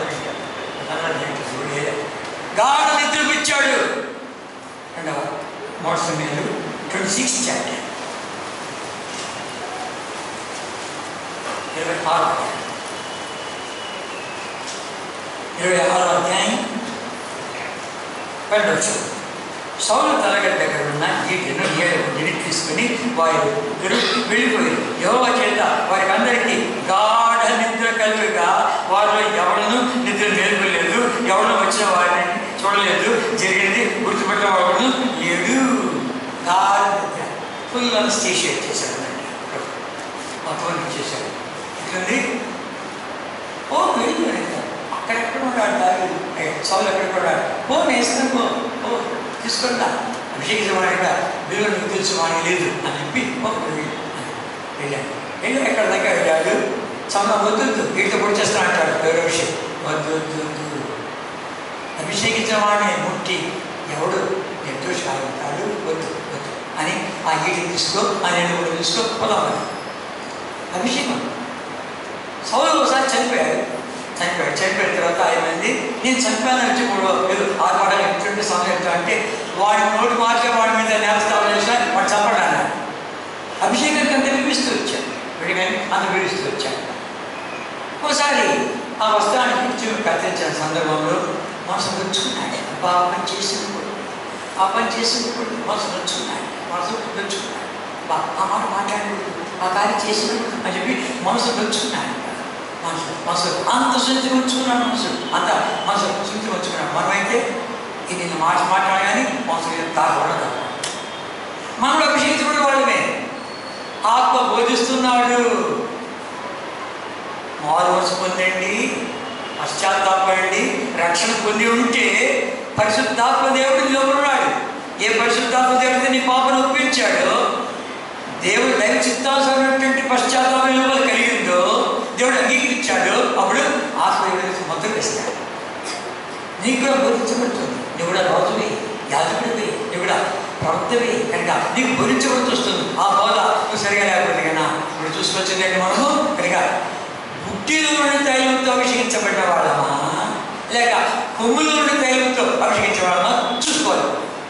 గాఢ నిద్రపిచ్చాడు రెండవ మూడు సమయాలు ట్వంటీ సిక్స్ చాప్టర్ ఇరవై ఆరు ఇరవై ఆరో అధ్యాయం వెళ్ళొచ్చు సౌలు తలగడ్డ దగ్గర ఉన్న గీటను ఏడు గిరి తీసుకుని వారు ఇద్దరు వెళ్ళిపోయారు యోగ చేత వారికి అందరికీ గాఢ నిద్ర కలుగుగా వారిలో ఎవడను నిద్ర మేలుకోలేదు ఎవరు వచ్చిన వారిని చూడలేదు జరిగింది గుర్తుపెట్టిన వాడు లేడు గాఢ నిద్ర ఫుల్ అనస్టేషియేట్ చేశాడు మొత్తం ఇచ్చేశాడు ఇట్లుంది ఓ వెళ్ళి అక్కడెక్కడ ఉన్నాడు దావి సౌలు ఎక్కడ ఉన్నాడు ఓ నేస్తాను పో ఓ తీసుకుంటా అభిషేకించవాడిగా బిల్లు నీకు తెలుసు వాడికి లేదు అని చెప్పి ఒక వెళ్ళాడు వెళ్ళి ఎక్కడ దగ్గర వెళ్ళాడు సమయం వద్దు వద్దు వీటితో పొడిచేస్తా అంటాడు వేరే విషయం వద్దు వద్దు వద్దు అభిషేకించిన వాడిని ముట్టి ఎవడు నిర్దోషాలు ఉంటాడు వద్దు వద్దు అని ఆ ఈటి తీసుకో ఆ రెండు కూడా తీసుకో పొలం అభిషేకం సౌలు ఒకసారి చనిపోయాడు చనిపోయాడు చనిపోయిన తర్వాత ఏమైంది నేను చనిపోయాను వచ్చి కూడా ఏదో ఆర్పాటలు ఎటువంటి సమయం ఎట్లా అంటే వాడి నోటి మార్చే వాడి మీద నేరస్తాలు చేసిన వాడు చంపడాను అభిషేకానికి అంత విపిస్తూ వచ్చాడు వీడికి అంత విడిస్తూ వచ్చాడు ఒకసారి ఆ వస్త్రానికి కూర్చొని కత్తిరించిన సందర్భంలో మనసు నొచ్చుకున్నాడు అబ్బా ఆ పని చేసినప్పుడు ఆ పని చేసినప్పుడు మనసు నొచ్చుకున్నాడు మనసు నొచ్చుకున్నాడు బా ఆ మాట మాట్లాడినప్పుడు ఆ కార్యం చేసినప్పుడు అని చెప్పి మనసు నొచ్చుకున్నాడు మనసు మనసు అంత శుద్ధి ఉంచుకున్నాడు మనసు అంత మనసు శుద్ధి ఉంచుకున్నాడు మనమైతే ఇది నేను మాట మాట్లాడాలి కానీ మనసు మీద తాగకూడదు మనలో అభిషేకించబడి వాళ్ళమే ఆత్మ బోధిస్తున్నాడు మారు మనసు పొందండి పశ్చాత్తాపడండి రక్షణ పొంది ఉంటే పరిశుద్ధాత్మ దేవుడు లోపల ఉన్నాడు ఏ పరిశుద్ధాత్మ దేవుడితే నీ పాపను ఒప్పించాడో దేవుడు దైవ చిత్తానుసరైనటువంటి పశ్చాత్తాపం లోపల కలిగిందో దేవుడు అంగీకరించాడు అప్పుడు ఆత్మ ఎవరైతే మొత్తం వేస్తాడు నీకు కూడా బోధించబడుతుంది నువ్వు కూడా రాజువి యాజకుడివి నువ్వు కూడా ప్రవక్తవి కనుక నీకు బోధించబడుతూ వస్తుంది ఆ బోధ నువ్వు సరిగా లేకపోతే కన్నా ఇప్పుడు చూసుకొచ్చిందండి మనము కనుక పుట్టిలో నుండి తైలంతో అభిషేకించబడిన వాళ్ళమా లేక కొమ్ములో నుండి తైలంతో అభిషేకించబడమా చూసుకోవాలి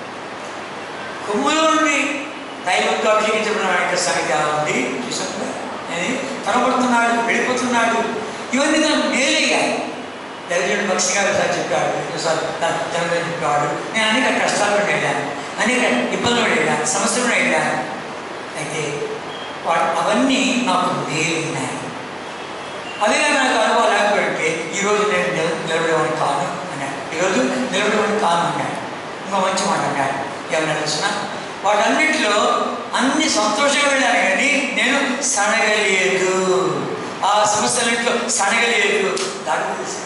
కొమ్ములో నుండి తైలంతో అభిషేకించబడిన వాడి యొక్క సంగతి ఎలా ఉంది చూసాను అది కనబడుతున్నాడు వెళ్ళిపోతున్నాడు ఇవన్నీ నాకు మేలయ్యాయి దైవజనుడు భక్తి గారు సార్ చెప్పాడు సార్ జనరల్ చెప్పాడు నేను అనేక కష్టాలు పడి వెళ్ళాను అనేక ఇబ్బందులు పడి వెళ్ళాను సమస్యలు పడి వెళ్ళాను అయితే వా- అవన్నీ నాకు మేలైనాయి అదే నాకు అనుభవం లేకపోతే ఈరోజు నేను నిల నిలబడేవాడిని కాను అన్నాడు ఈరోజు నిలబడేవాడిని కాను అన్నాడు ఇంకో మంచి మాట అన్నాడు ఏమన్నా తెలిసిన వాటన్నిటిలో అన్ని సంతోషంగా వెళ్ళాను కానీ నేను సనగలేదు ఆ సమస్యలన్నింటిలో సనగలేదు దాని తెలుసు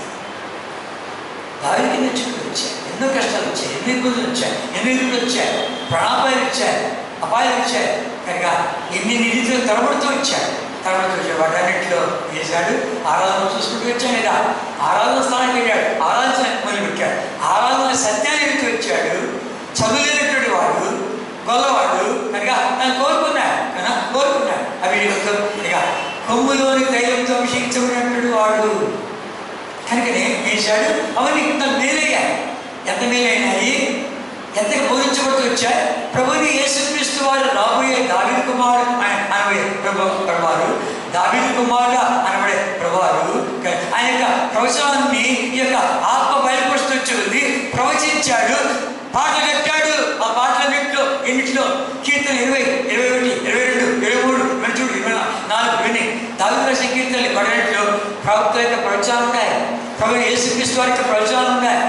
దానికి నచ్చుకుని వచ్చాయి ఎన్నో కష్టాలు వచ్చాయి ఎన్నో ఇబ్బందులు వచ్చాయి ఎన్నో ఇబ్బందులు వచ్చాయి ప్రాణాపాయాలు వచ్చాయి అపాయాలు వచ్చాయి కనుక ఎన్ని నిధితో తడబడుతూ వచ్చాడు తడబడుతూ వచ్చాడు వాటన్నింటిలో చేశాడు ఆరాధన చూసుకుంటూ వచ్చాడు కదా ఆరాధన స్థానానికి వెళ్ళాడు ఆరాధన మొదలుపెట్టాడు ఆరాధన సత్యాన్ని ఎడుతూ వచ్చాడు చదువులేనటువంటి వాడు గొల్లవాడు కనుక నన్ను కోరుకున్నాడు కదా కోరుకున్నాడు అవి ఇక కొమ్ములోని తైలంతో అభిషేకించబడినటువంటి వాడు కనుకనే ఏం చేశాడు అవన్నీ ఇంత మేలయ్యాయి ఎంత మేలైనాయి ఎంతగా బోధించబడుతూ వచ్చాయి ప్రభుని యేసుక్రీస్తు వారు రాబోయే దావిది కుమారుడు ఆయన అనబడే ప్రభు ప్రభువారు దావిది కుమారుడు అనబడే ప్రభువారు ఆయన యొక్క ప్రవచనాన్ని ఈ యొక్క ఆత్మ బయలుపరుస్తూ వచ్చింది ప్రవచించాడు పాటలు కట్టాడు ఆ పాటలన్నింటిలో ఎన్నిటిలో కీర్తన ఇరవై ఇరవై ఒకటి ఇరవై రెండు ఇరవై మూడు ఇరవై చూడు ఇరవై నాలుగు విని దావిద రాసిన కీర్తనలు కొడనట్లో ప్రభుత్వ యొక్క ప్రవచనాలు ఉన్నాయి ప్రభు యేసుక్రీస్తు వారి యొక్క ప్రవచనాలు ఉన్నాయి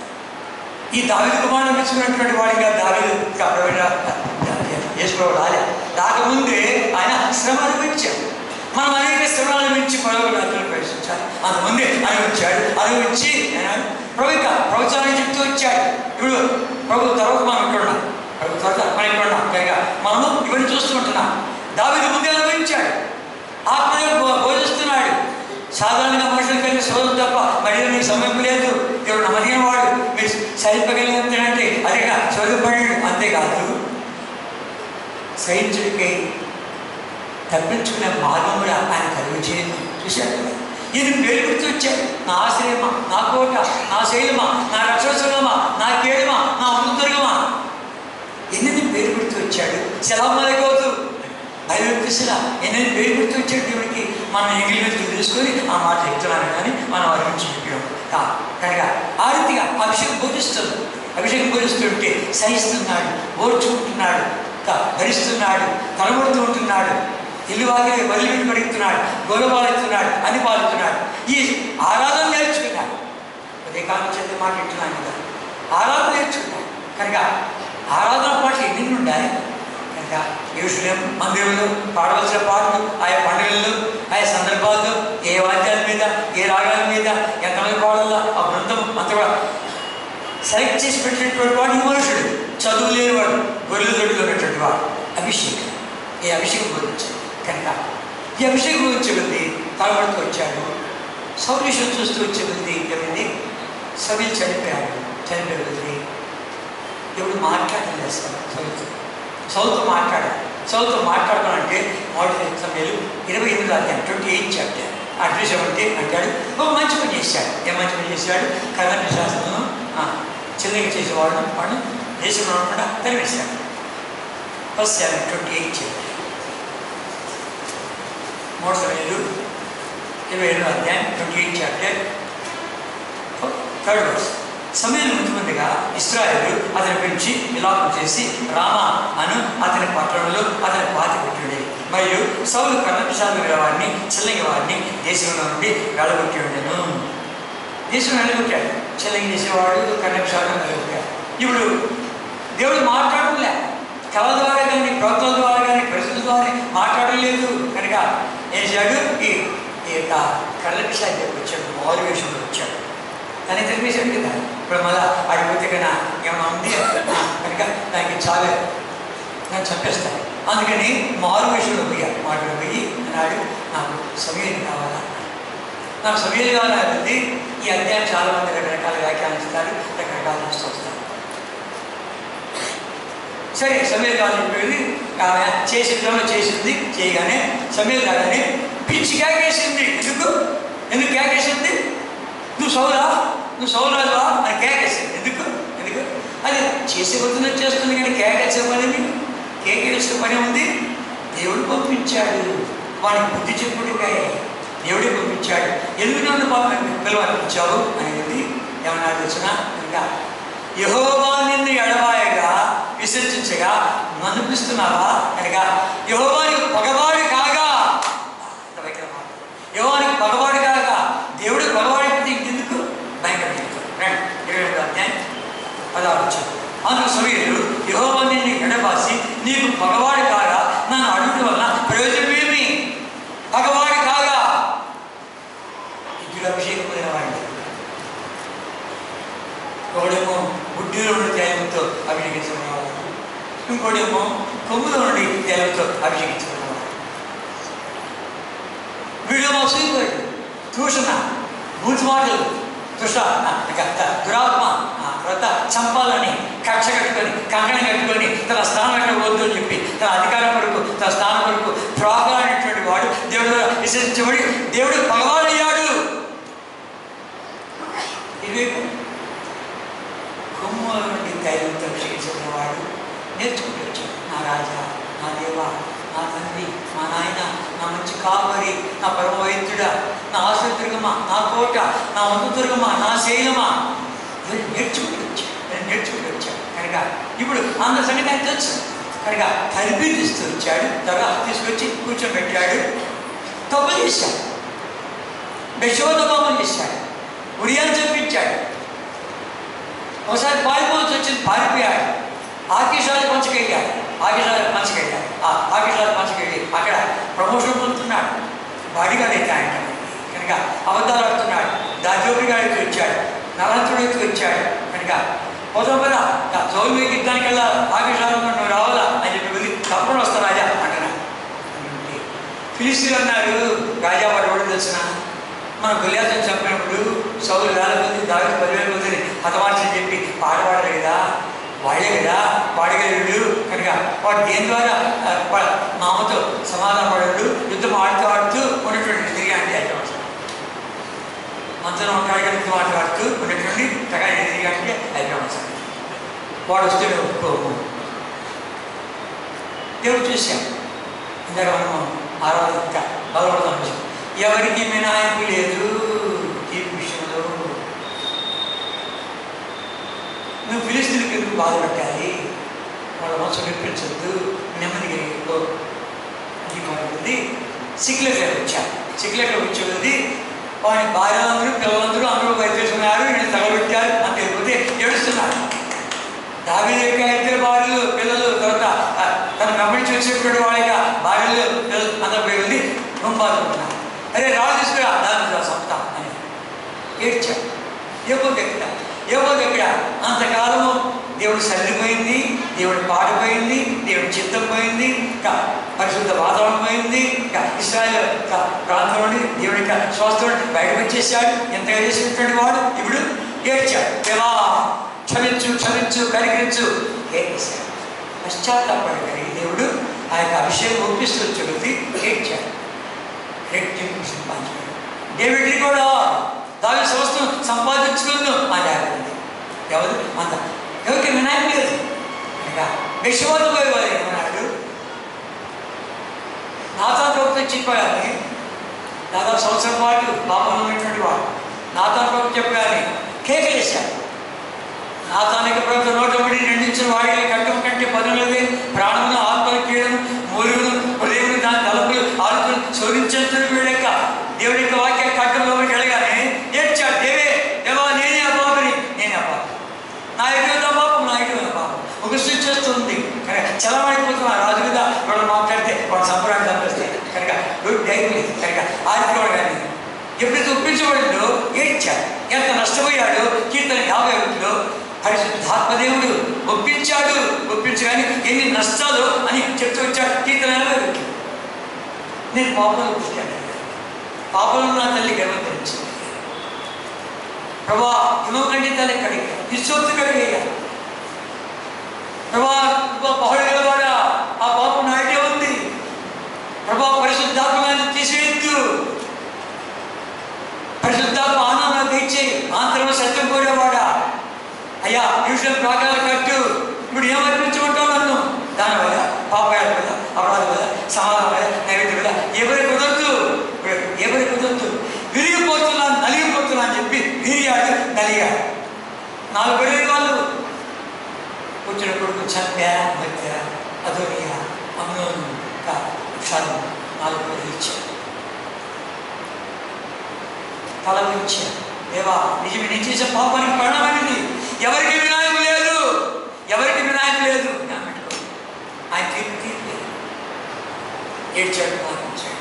ఈ దావిద కుమారుడు మెచ్చుకున్నటువంటి వాడిగా దావిదు యేసు ప్రభు రాలే రాకముందే ఆయన శ్రమ అనుభవించాడు మనం అనేక శ్రమలు అనుభవించి పదవులు ప్రవేశించాలి అంతకుముందే అనుభవించాడు అనుభవించి ఆయన ప్రభు యొక్క ప్రవచనాన్ని చెప్తూ వచ్చాడు ఇప్పుడు ప్రభు తర్వాత మనం ఇక్కడ ఉన్నాం ప్రభు తర్వాత మనం ఇక్కడ ఉన్నాం కనుక మనము ఇవన్నీ చూస్తూ ఉంటున్నాం దావిదు ముందే అనుభవించాడు ఆత్మదేవుడు బో- బోధిస్తున్నాడు సాధారణంగా మనుషులు కలిగి సోదరు తప్ప మరి మీకు సమయం లేదు దేవుడు నమ్మదగిన వాడు మీరు సహింపగలిగినంటే అదే చదువుపడాడు అంతేకాదు సహించుడికై తప్పించుకునే మార్గం కూడా ఆయన కలుగు చేయదు చూశాడు కదా? ఇది వెలుగుతూ వచ్చాడు నా ఆశ్రయమా నా కోట నా శైలమా నా రక్షసులమా నా కేడుమా నా అమృతుర్గమా ఎన్ని పేరు పెడుతూ వచ్చాడు సెలవుకోవద్దు భయపెట్టిసిలా ఎన్ని పేరు పెడుతూ వచ్చాడు దేవుడికి మనం ఎంగిలి మీద తీసుకొని ఆ మాట చెప్తున్నాను కానీ మనం వారి గురించి చెప్పాం కా కనుక ఆ రీతిగా అభిషేకం బోధిస్తుంది అభిషేకం బోధిస్తుంటే సహిస్తున్నాడు ఓర్చుకుంటున్నాడు కా భరిస్తున్నాడు కనబడుతూ ఉంటున్నాడు ఇల్లు వాకి వదిలిపెట్టి పడుతున్నాడు గొడవ పాలుతున్నాడు అని పాలుతున్నాడు ఈ ఆరాధన నేర్చుకున్నాడు ఉదయకాలం చెంది మాట ఇట్టున్నాను కదా ఆరాధన నేర్చుకున్నాడు కనుక ఆరాధన పాటలు ఎన్ని ఉండాలి కనుక యూషులేం మందిరంలో పాడవలసిన పాటలు ఆయా పండుగల్లో ఆయా సందర్భాల్లో ఏ వాద్యాల మీద ఏ రాగాల మీద ఎంతమంది పాడాలో ఆ బృందం అంత కూడా సెలెక్ట్ చేసి పెట్టినటువంటి వాడు ఈ మనుషుడు చదువు లేనివాడు గొర్రెల దొడ్డిలో ఉన్నటువంటి వాడు అభిషేకం ఈ అభిషేకం గురించి కనుక ఈ అభిషేకం వచ్చే కొద్ది తలబడుతూ వచ్చాడు సౌరేషం చూస్తూ వచ్చే కొద్ది ఏమైంది సభ్యులు చనిపోయాడు చనిపోయే కొద్ది ఎవడు మాట్లాడలేదు సార్ సౌతో సౌతో మాట్లాడాలి సౌతో మాట్లాడాలంటే మొదటి సమయాలు ఇరవై ఎనిమిది అధ్యాయం ట్వంటీ ఎయిట్ చాప్టర్ అడ్రస్ ఏమంటే అంటాడు ఒక మంచి పని చేశాడు ఏ మంచి పని చేశాడు కర్ణాటక శాస్త్రంలో చిల్లకి చేసేవాడు వాడు దేశంలో ఉండకుండా తరివేశాడు first seven twenty eight chapter మూడు సమయాలు ఇరవై ఎనిమిది అధ్యాయం twenty eight chapter third verse సమయం ముందుగా ఇస్రాయేలు అతని గురించి విలాపం చేసి రామ అను అతని పట్టణంలో అతని పాతి పెట్టుడే మరియు సౌలు కర్ణపిశాలు వారిని చెల్లంగి వారిని దేశంలో నుండి వెళ్ళగొట్టి ఉండెను దేశం వెళ్ళగొట్టాడు చెల్లంగి చేసేవాడు కర్ణపిశాలు వెళ్ళగొట్టాడు ఇప్పుడు దేవుడు మాట్లాడలే కళ ద్వారా కానీ ప్రవక్తల ద్వారా కానీ పరిస్థితుల ద్వారా మాట్లాడలేదు కనుక ఏం చేశాడు ఈ ఈ యొక్క కర్ణపిశాలు దగ్గరికి వచ్చాడు మారు వేషంలో వచ్చాడు దాన్ని తెలిపేశాడు కదా ఇప్పుడు మళ్ళా అడిగిపోతే కన్నా ఏమన్నా ఉంది కనుక దానికి చాలా నన్ను చంపేస్తాను అందుకని మారు విషయంలో పోయా మాటలు పోయి అన్నాడు నాకు సమయం కావాలా నాకు సమయం కావాలన్నది ఈ అధ్యాయం చాలా మంది రకరకాల వ్యాఖ్యానిస్తారు రకరకాల చూస్తూ వస్తారు సరే సమయం కావాలని చెప్పి ఆమె చేసిందో చేసింది చేయగానే సమయం కాదని పిచ్చి కేకేసింది ఎందుకు ఎందుకు కేకేసింది నువ్వు సౌరా నువ్వు సౌరాజువా అని కేకేసింది ఎందుకు ఎందుకు అది చేసే కొద్దిన చేస్తుంది కానీ కేకేసే పని కేకేసే పని ఉంది దేవుడు పంపించాడు వాడికి బుద్ధి చెప్పుడికాయ దేవుడే పంపించాడు ఎందుకు నన్ను పిలవనిపించావు అనేది ఏమన్నా తెలిసిన ఇంకా యహోవా నిన్ను ఎడవాయగా విసర్జించగా నన్ను పిలుస్తున్నావా కనుక యహోవానికి పగవాడు కాగా యహోవానికి పగవాడు కాగా దేవుడు పగవాడిపోతే ఇంకెందుకు భయంకరంగా రండి ఇరవై రెండు అధ్యాయం పదహారు వచ్చాడు అందుకు సమయంలో యహోవా నిన్ను ఎడబాసి నీకు పగవాడు కాగా నన్ను అడుగుట వల్ల ప్రయోజనమేమి పగవాడు కాగా ఇద్దరు అభిషేకం పొందినవాడు ఒకడేమో బుడ్డిలో నుండి తేలంతో అభిషేకించబడినవాడు ఇంకోటేమో కొమ్ములో నుండి తేలంతో అభిషేకించబడినవాడు వీడేమో అసూయపోయాడు దూషణ బూతు మాటలు దుష దురాత్మ వ్రత చంపాలని కక్ష కట్టుకొని కంకణం కట్టుకొని తన స్థానం ఎక్కడ వద్దు అని చెప్పి తన అధికారం వరకు తన స్థానం వరకు ప్రాగాలైనటువంటి వాడు దేవుడు విశ్వసించబడి దేవుడు పగవాడయ్యాడు ఇది కొమ్ముల నుండి తైలంతో అభిషేకించిన వాడు నేర్చుకుంటూ వచ్చాడు నా రాజా నా దేవా నా తండ్రి మా నాయన నా మంచి కాపరి నా పరమ వైద్యుడా నా ఆశ్రదుర్గమా నా కోట నా వంతుదుర్గమా నా శైలమా ఇవన్నీ నేర్చుకుంటూ వచ్చాడు ఇవన్నీ నేర్చుకుంటూ వచ్చాడు కనుక ఇప్పుడు అంత సంగతి ఆయన తెలుసు కనుక పరిపీడిస్తూ వచ్చాడు తర్వాత తీసుకొచ్చి కూర్చోబెట్టాడు తప్పు చేశాడు యశోదమామం చేశాడు ఉడియాన్ని చంపించాడు ఒకసారి పారిపోవచ్చు వచ్చింది పారిపోయాడు ఆకేశాలు పంచకెళ్ళాడు ఆకేశాలు పంచకెళ్ళాడు ఆ ఆకేశాలు పంచకెళ్ళి అక్కడ ప్రమోషన్ పొందుతున్నాడు బాడీగాడు అయితే ఆయన కనుక అబద్ధాలు ఆడుతున్నాడు దాజోపి గాడికి వచ్చాడు నలంతుడికి వచ్చాడు కనుక పోతాం కదా జోలు మీకు యుద్ధానికల్లా ఆకేశాలు నువ్వు రావాలా అని చెప్పి వెళ్ళి తప్పకుండా వస్తా రాజా అంటున్నాడు ఫిలిస్తీన్ అన్నారు రాజా వాడు ఎవడు తెలిసిన మన గొలియాతను చంపినప్పుడు సౌలు వేల మంది దావి పదివేల మందిని హతమార్చని చెప్పి పాట పాడరు కదా వాడే కదా పాడగలడు కనుక వాడు దేని ద్వారా ఆ, వా- మామతో సమాధాన పడడు యుద్ధం ఆడుతూ ఆడుతూ ఉన్నటువంటి తిరిగి అంటే అర్థం మంచం ఉంటాడు కానీ యుద్ధం ఆడుతూ ఆడుతూ ఉన్నటువంటి తగాడి తిరిగి అంటే అర్థం వాడు వస్తే మేము ఒప్పుకోము దేవుడు చూశాం ఇందాక మనం ఆరాధిక బలపడతాం చూసాం ఎవరికి మినాయింపు లేదు ఈ విషయంలో నువ్వు ఫిలిస్తీన్కి ఎందుకు బాధపట్టాలి వాళ్ళ మనసు నొప్పించద్దు నెమ్మదిగా వెళ్ళిపో ఇది మాట్లాడింది సిక్లెట్లో వచ్చాను సిక్లెట్లో వచ్చేది వాడి భార్యలందరూ పిల్లలందరూ అందరూ బయటేసుకున్నారు వీళ్ళు తగలబెట్టారు అని తెలిపితే ఏడుస్తున్నారు దావీ యొక్క ఇద్దరు భార్యలు పిల్లలు తర్వాత ఆ, తన వెంబడి చూసేటువంటి వాళ్ళ యొక్క భార్యలు పిల్లలు అందరూ పోయి వెళ్ళి రొంబాదుకుంటున్నారు అరే రాళ్ళు తీసుకురా దాని సంస్థ అని ఏడ్చాడు ఏమో ఎక్కడ ఏమో ఎక్కడ అంతకాలము దేవుడు సల్లిపోయింది దేవుడు పాడిపోయింది దేవుడు చిత్తం పోయింది ఇంకా పరిశుద్ధ వాతావరణం పోయింది ఇంకా ఇస్రాయల్ యొక్క ప్రాంతం నుండి దేవుడి యొక్క స్వస్థ బయటకు వచ్చేసాడు ఎంతగా చేసినటువంటి వాడు ఇప్పుడు ఏడ్చాడు దేవా క్షమించు క్షమించు కరిగించు ఏడ్చాడు పశ్చాత్తాపడి కలిగి దేవుడు ఆ యొక్క అభిషేకం ఒప్పిస్తూ చెబుతూ ఏడ్చాడు రెట్టింపు సంపాదించాడు డేవిడ్ని కూడా దావి సంవత్సరం సంపాదించుకుందు మా జాగ్రత్త ఎవరు అంత ఎవరికి వినాయకుడు లేదు అనగా విశ్వవాదు పోయేవారు ఏమన్నాడు నాతో ప్రభుత్వం చెప్పాలని దాదాపు సంవత్సరం పాటు పాపంలో ఉన్నటువంటి వాడు నాతో ప్రభుత్వం చెప్పగానే కేకలేశాడు నాతానికి ప్రభుత్వ నోటబడి నిండించిన వాడికి కట్టం కంటే పదవులది ప్రాణమును ఆత్మలు కీడను మూలుగును హృదయమును దాని తలుపులు ఆత్మలు శోధించేంత వీడక దేవుడి యొక్క వాక్య కట్టంలోకి వెళ్ళగానే ఏడ్చాడు దేవే దేవా నేనే అపాపని నేనే అపాపని నా ఎటువంటి పాపం నా ఎటువంటి పాపం ఒక సృష్టి చేస్తుంది కనుక చలమైపోతున్నా రాజు మీద వాడు మాట్లాడితే వాడు సంబరాన్ని తప్పిస్తే కనుక గుడ్ డైరీ కనుక ఆదిత్యవాడు కానీ ఎప్పుడైతే ఒప్పించబడిందో ఏడ్చాడు ఎంత నష్టపోయాడో కీర్తన యాభై ఒకటిలో పరిశుద్ధాత్మదేవుడు ఒప్పించాడు ఒప్పించగాని ఎన్ని నష్టాలు అని చెప్తూ వచ్చాడు కీర్తన యాభై ఒకటి నేను పాపంలో పుట్టాను పాపంలో నా తల్లి గర్వం ధరించింది ప్రభా హిమం కంటే తల్లి కడిగా విశ్వత్తు కడిగేయ ప్రభా ప్రభా పహుడు గలవాడా ఆ పాపం నాటే ఉంది ప్రభా పరిశుద్ధాత్మని తీసివేయద్దు పరిశుద్ధాత్మ ఆనందం తెచ్చి ఆంతరం సత్యం కోరేవాడా అయ్యా ట్యూషన్ ప్రాకారాలు కట్టు ఇప్పుడు ఏమర్పించుకుంటావు నన్ను దానివల్ల పాపాయాల వల్ల అపరాధం వల్ల సమాధానం వల్ల నైవేద్యం వల్ల ఎవరి కుదరదు ఎవరి కుదరదు విరిగిపోతున్నా నలిగిపోతున్నా అని చెప్పి విరిగాడు నలిగాడు నాలుగు పెరిగిన వాళ్ళు కూర్చున్న కొడుకు చంపా మధ్య అధోనియ అమ్నోను క్షణం నాలుగు పెరిగి ఇచ్చాడు తల ఉంచాడు దేవా నిజమే నేను చేసే పాపానికి పరిణామైంది ఎవరికి వినాయకు లేదు ఎవరికి వినాయకు లేదు నా పెట్టుకో. ఆయన తీర్పు తీర్పు ఏడ్చాడు పాలించాడు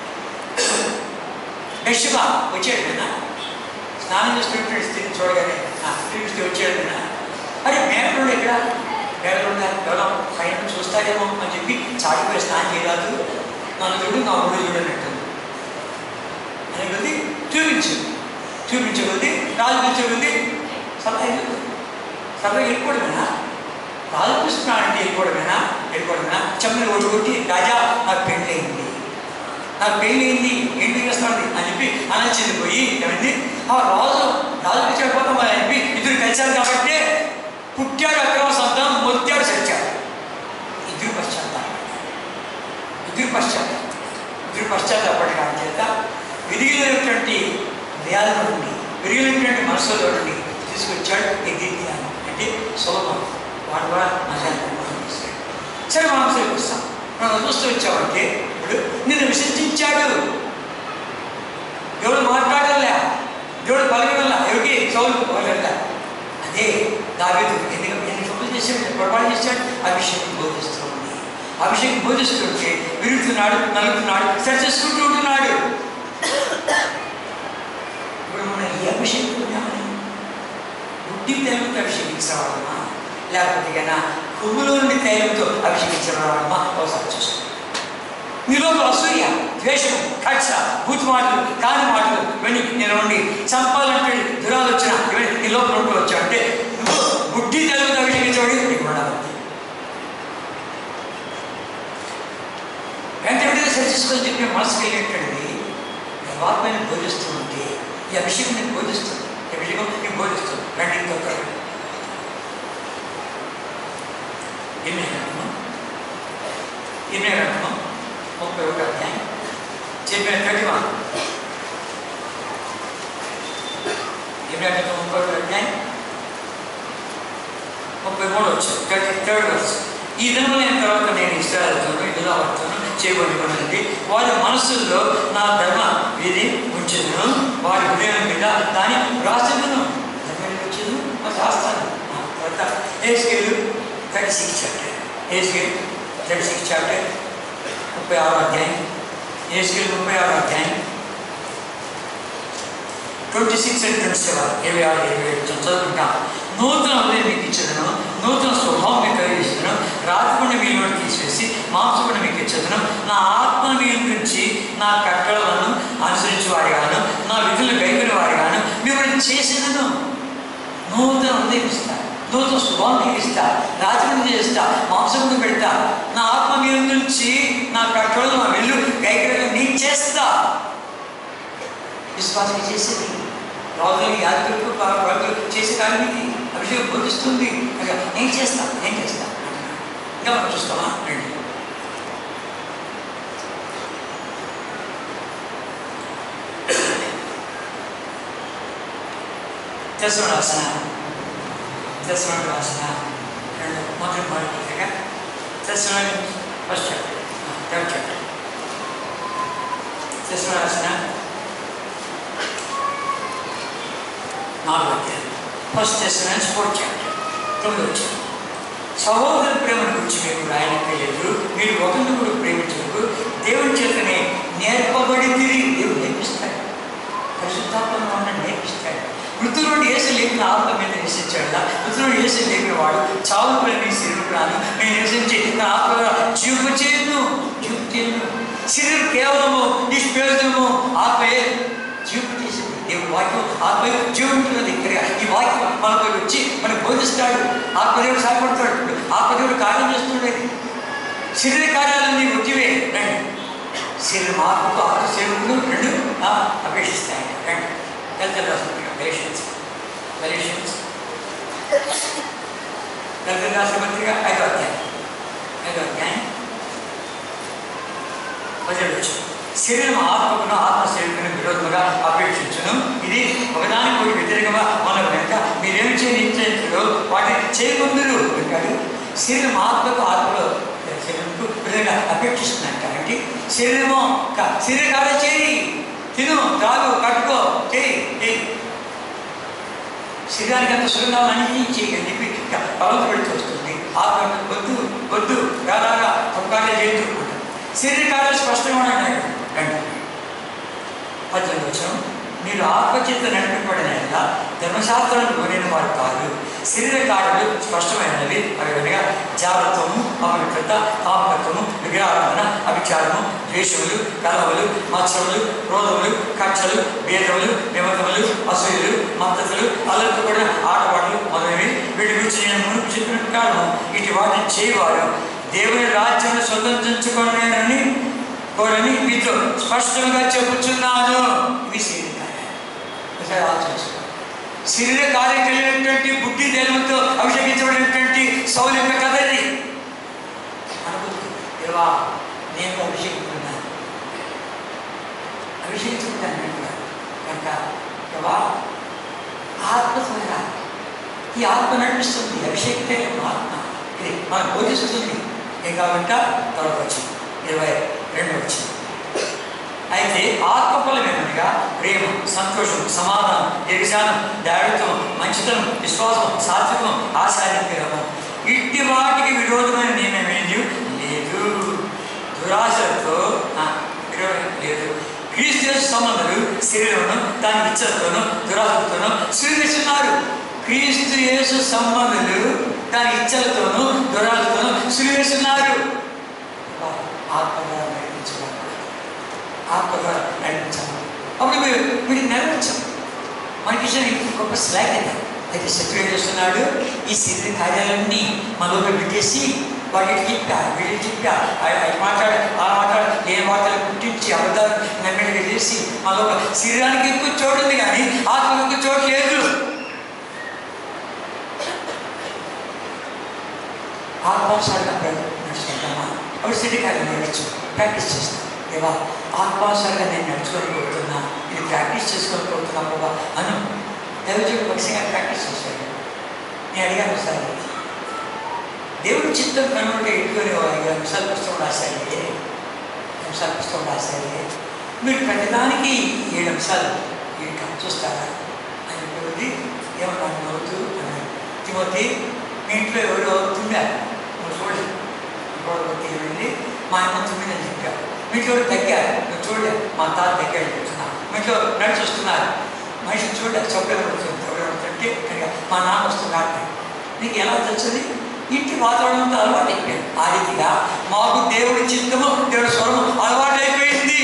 బెష్గా వచ్చాడు వినా స్నానం చేస్తున్నటువంటి స్థితిని చూడగానే చూపిస్తే వచ్చాడు వినా అరే మేకలు ఎక్కడ మేకలు ఉన్నారు ఎవరో పైన చూస్తారేమో అని చెప్పి చాటిపోయి స్నానం చేయరాదు నన్ను చూడు నా ఊరు చూడనట్టు అని కొద్ది చూపించు చూపించే కొద్ది రాజు పిలిచే కొద్ది సలహా సలహా వెళ్ళిపోవడమేనా రాజు పిలుస్తున్నాడంటే వెళ్ళిపోవడమేనా వెళ్ళిపోవడమేనా చెమ్మని ఓటు కొట్టి రాజా నాకు పెళ్ళి అయింది నాకు పెళ్ళి అయింది ఏంటి చేస్తాడు అని చెప్పి అనంచింది పోయి ఏమైంది ఆ రాజు రాజు పిలిచేపోతాం అని చెప్పి ఇద్దరు కలిశారు కాబట్టి పుట్టాడు అక్రమ సంతానం మొత్తాడు చచ్చాడు ఇద్దరు పశ్చాత్తాపం ఇద్దరు పశ్చాత్తాపం ఇద్దరు పశ్చాత్తాపడడానికి చేత విరిగినటువంటి హృదయాల నుండి విరిగినటువంటి మనసులో నుండి తీసుకొచ్చాడు ఎగిరియాను అంటే సులభం వాడు కూడా మజాన్ని అనుభవిస్తాడు సరే మనం సరికి వస్తాం మనం చూస్తూ వచ్చామంటే ఇప్పుడు నిన్ను విసర్జించాడు దేవుడు మాట్లాడలే దేవుడు పలకడల్లా ఎవరికి సౌలు పలకడలే అదే దావేదు ఎన్ని ఎన్ని తప్పులు చేశాడు పొరపాటు చేశాడు అభిషేకం బోధిస్తూ ఉంది అభిషేకం బోధిస్తుంటే విరుగుతున్నాడు నలుగుతున్నాడు సరి చేసుకుంటూ ఉంటున్నాడు ఇప్పుడు మనం ఈ అభిషేకం ఉన్నామని బుద్ధి తైలంతో అభిషేకించవాడమా లేకపోతే కన్నా కొమ్ములో నుండి తైలంతో అభిషేకించవాడమా ఒకసారి చూసుకోండి మీలో అసూయ ద్వేషం కక్ష బూత్ మాటలు కాని మాటలు ఇవన్నీ నేను ఉండి చంపాలంటే దురాలోచన ఇవన్నీ నీ లోపల ఉంటూ వచ్చావు అంటే నువ్వు బుద్ధి తైలంతో అభిషేకించవాడి నీకు ఉండాలి వెంట వెంటనే సరిచేసుకొని చెప్పి మనసుకి వెళ్ళేటండి వాత్మని బోధిస్తూ ఉంటే ఈ అభిషేకం నేను బోధిస్తుంది ఈ అభిషేకం నేను బోధిస్తుంది రండి ఇంకొక ఎన్ని గ్రంథము ఎన్ని గ్రంథము ముప్పై ఒకటి అధ్యాయం చెప్పిన థర్టీ వన్ ఎన్ని గ్రంథం ముప్పై ఒకటి అధ్యాయం ముప్పై మూడు వచ్చాయి థర్టీ థర్డ్ వర్స్ ఈ దినములైన తర్వాత నేను ఇస్రాయల్తోనూ ఇలా వర్తను చేయబడుకున్నది వారి మనస్సుల్లో నా ధర్మ విధి ఉంచును వారి హృదయం మీద దాని రాసును వచ్చేది రాస్తాను తర్వాత ఏస్కేలు థర్టీ సిక్స్ చాప్టర్ ఏస్కేల్ థర్టీ సిక్స్ చాప్టర్ ముప్పై ఆరో అధ్యాయం ఏస్కేల్ ముప్పై ఆరో అధ్యాయం twenty six and twenty seven ఇరవై ఆరు ఇరవై ఏడు చదువుకుంటాం నూతన ఉదయం మీకు ఇచ్చాను నూతన స్వభావం మీకు కలిగిస్తున్నాను రాత్రి మీలో తీసి చదువును నా ఆత్మ మీ నుంచి నా కట్టడలను అనుసరించి వారిగాను నా విధులు గైకుని వారిగాను మిమ్మల్ని చేసినను నూతన ఉదయం ఇస్తా నూతన శుభాన్ని ఇస్తా రాజమంది చేస్తా మాంసమును పెడతా నా ఆత్మ మీ నుంచి నా కట్టడలు నా వెళ్ళు గైకులను నీ చేస్తా విశ్వాసం చేసేది రాజులు యాత్రికులు ప్రజలు చేసే కాలం ఇది అభిషేకం బోధిస్తుంది అనగా నేను చేస్తా నేను చేస్తా ఇంకా మనం చూస్తామా రండి తెసవడం రాసిన తెసవడం రాసిన రెండు మొదటి మొదటిగా తెసవడం ఫస్ట్ చాప్టర్ థర్డ్ చాప్టర్ తెసవడం రాసిన నాలుగు అధ్యాయం ఫస్ట్ టెస్టమెంట్స్ ఫోర్త్ చాప్టర్ తొమ్మిది వచ్చారు సహోదర ప్రేమను గురించి మీకు రాయనక్కర్లేదు మీరు ఒకరినొకరు ప్రేమించకు దేవుని చేతనే నేర్పబడింది దేవుడు నేర్పిస్తాడు పరిశుద్ధాత్మను ఉన్న నేర్పిస్తాడు మృతుల నుండి ఏసు లేపిన ఆత్మ మీద నివసించాడు మృతుల నుండి ఏసు లేపిన వాడు చావు పని శరీరాను నేను నివసించి నా ఆత్మగా జీవింప చేయను జీవింప చేయను శరీరం కేవలము నిష్ప్రయోజనము ఆత్మయే జీవింప చేసింది దేవుడు వాక్యం ఆత్మ జీవింపుతున్నది ఇక్కడ ఈ వాక్యం మనపై వచ్చి మనకు బోధిస్తాడు ఆత్మదేవుడు సహాయపడతాడు ఆత్మదేవుడు కార్యం చేస్తుండేది శరీర కార్యాలన్నీ ఉద్యమే రండి శరీరం ఆత్మకు ఆత్మ సేవకులు రెండు ఆ, అపేక్షిస్తాయి రండి దళితులు రాసిన పేషెన్స్ పేషెన్స్ దళితులు రాసిన పత్రిక ఐదో అధ్యాయం ఐదో అధ్యాయం పదిహేడు వచ్చింది శరీరం ఆత్మకును ఆత్మ శరీరం విరోధముగా అపేక్షించును ఇది ఒకదానికి ఒకటి వ్యతిరేకంగా మన కనుక మీరేం చేయనిచ్చేందులో వాటిని చేయకుందరు అంటాడు శరీరం ఆత్మకు ఆత్మలో శరీరంకు విధంగా అపేక్షిస్తుందంట అంటే శరీరము క- శరీర కాడ చేయి తిను తాగు కట్టుకో చేయి చేయి శరీరానికి అంత సుగంధాలు అన్ని చేయని చెప్పి పవన్ పెడుతూ వస్తుంది ఆత్మ వద్దు వద్దు రాగా తొక్కాలే చేయదు అంటాడు. శరీర కార్యాలు స్పష్టంగా ఉన్నాయి రండి పద్దెనిమిది వచ్చాం మీరు ఆత్మచేత నడిపింపబడిన ఎడల ధర్మశాస్త్రాన్ని కొనిన వారు కాదు శరీర కార్యాలు స్పష్టమైనవి అవి అనగా జాగ్రత్తము అపవిత్రత పాపకత్వము విగ్రహారాధన అభిచారము ద్వేషములు కలవలు మత్సరములు క్రోధములు కక్షలు భేదములు విమతములు అసూయలు మద్దతులు అల్లరికి కూడా ఆటపాటలు మొదలైనవి వీటి గురించి నేను మునుపు చెప్పిన కారణం ఇటు వాటిని చేయవారు దేవుని రాజ్యాన్ని స్వతంత్రించుకోలేనని కోరని మీతో స్పష్టంగా చెబుతున్నాను ఇవి శరీర కార్యాలు. ఒకసారి ఆలోచించుకో శరీర కార్యం కలిగినటువంటి బుద్ధి దేవంతో అభిషేకించబడినటువంటి సౌలు యొక్క కథ ఇది అనుకుంది దేవా నేను అభిషేకిస్తున్నాను అభిషేకించుకుంటాను నేను కూడా కనుక దేవా ఆత్మ ద్వారా ఈ ఆత్మ నడిపిస్తుంది అభిషేకితే ఆత్మ ఇది మనం బోధిస్తుంది ఏం కావాలంట తర్వాత వచ్చింది ఇరవై రెండు వచ్చింది అయితే ఆత్మఫలం ఏమనగా ప్రేమ సంతోషం సమాధానం దీర్ఘశానం దాడిత్వం మంచితనం విశ్వాసం సాత్వికం ఆశానిగ్రహం ఇట్టి వాటికి విరోధమైన నియమమేది లేదు దురాశలతో ఆ, విరోధం లేదు క్రీస్తు యేసు సంబంధాలు శరీరమును దాని ఇచ్చలతోనూ దురాశలతోనూ స్వీకరిస్తున్నారు క్రీస్తు యేసు సంబంధాలు దాని ఇచ్చలతోనూ దురాశలతోనూ స్వీకరిస్తున్నారు ఆత్మగా నడిపించబడాలి ఆత్మగా నడిపించాలి అప్పుడు మీరు వీటిని నెరవేర్చాం మనకి ఇచ్చిన గొప్ప స్లాగ్ అది అయితే శత్రువు ఏం చేస్తున్నాడు ఈ శరీర కార్యాలన్నీ మనలో పెట్టేసి వాటికి చెప్పా వీళ్ళు చెప్పా అది మాట్లాడు ఆ మాట్లాడు ఏ మాటలు పుట్టించి అబద్ధాలు నమ్మిడిగా చేసి మనలో శరీరానికి ఎక్కువ చోటు ఉంది కానీ ఆత్మకు ఎక్కువ చోటు లేదు ఆత్మానుసారంగా నడుచుకుంటామా అప్పుడు శరీర కార్యం నేర్చు ప్రాక్టీస్ చేస్తాం దేవా ఆత్మానుసారంగా నేను నడుచుకోకపోతున్నా ఇది ప్రాక్టీస్ చేసుకోకపోతున్నా బాబా అను దైవజుడు పక్షంగా ప్రాక్టీస్ చేశాడు నేను అడిగాను ఒకసారి దేవుడి చిత్తం కనుగొంటే ఎట్టుకొని ఐదు అంశాల పుస్తకం రాశాడు అంశాల పుస్తకం రాశాడు మీరు ప్రతిదానికి ఏడు అంశాలు ఈ చూస్తారా అని చెప్పి ఏమన్నాను నవ్వుతూ అన్నాడు తిమోతి మీ ఇంట్లో ఎవరో తుమ్మారు నువ్వు చూడలేదు గోడవతి వెళ్ళి మా అమ్మ తుమ్మింది అని చెప్పారు మీ ఇంట్లో ఎవరు తగ్గారు నువ్వు చూడలేదు మా తాత తగ్గాడు చెప్తున్నా మీ ఇంట్లో నడిచి వస్తున్నారు మనిషి చూడ చౌకలు పడుతుంది చౌకలు పడుతుంటే ఇక్కడ మా నాన్న వస్తున్నాడు నీకు ఎలా తెలుస్తుంది ఇంటి వాతావరణంతో అలవాటు అయిపోయింది ఆ రీతిగా మాకు దేవుడి చిత్తము దేవుడి స్వరము అలవాటు అయిపోయింది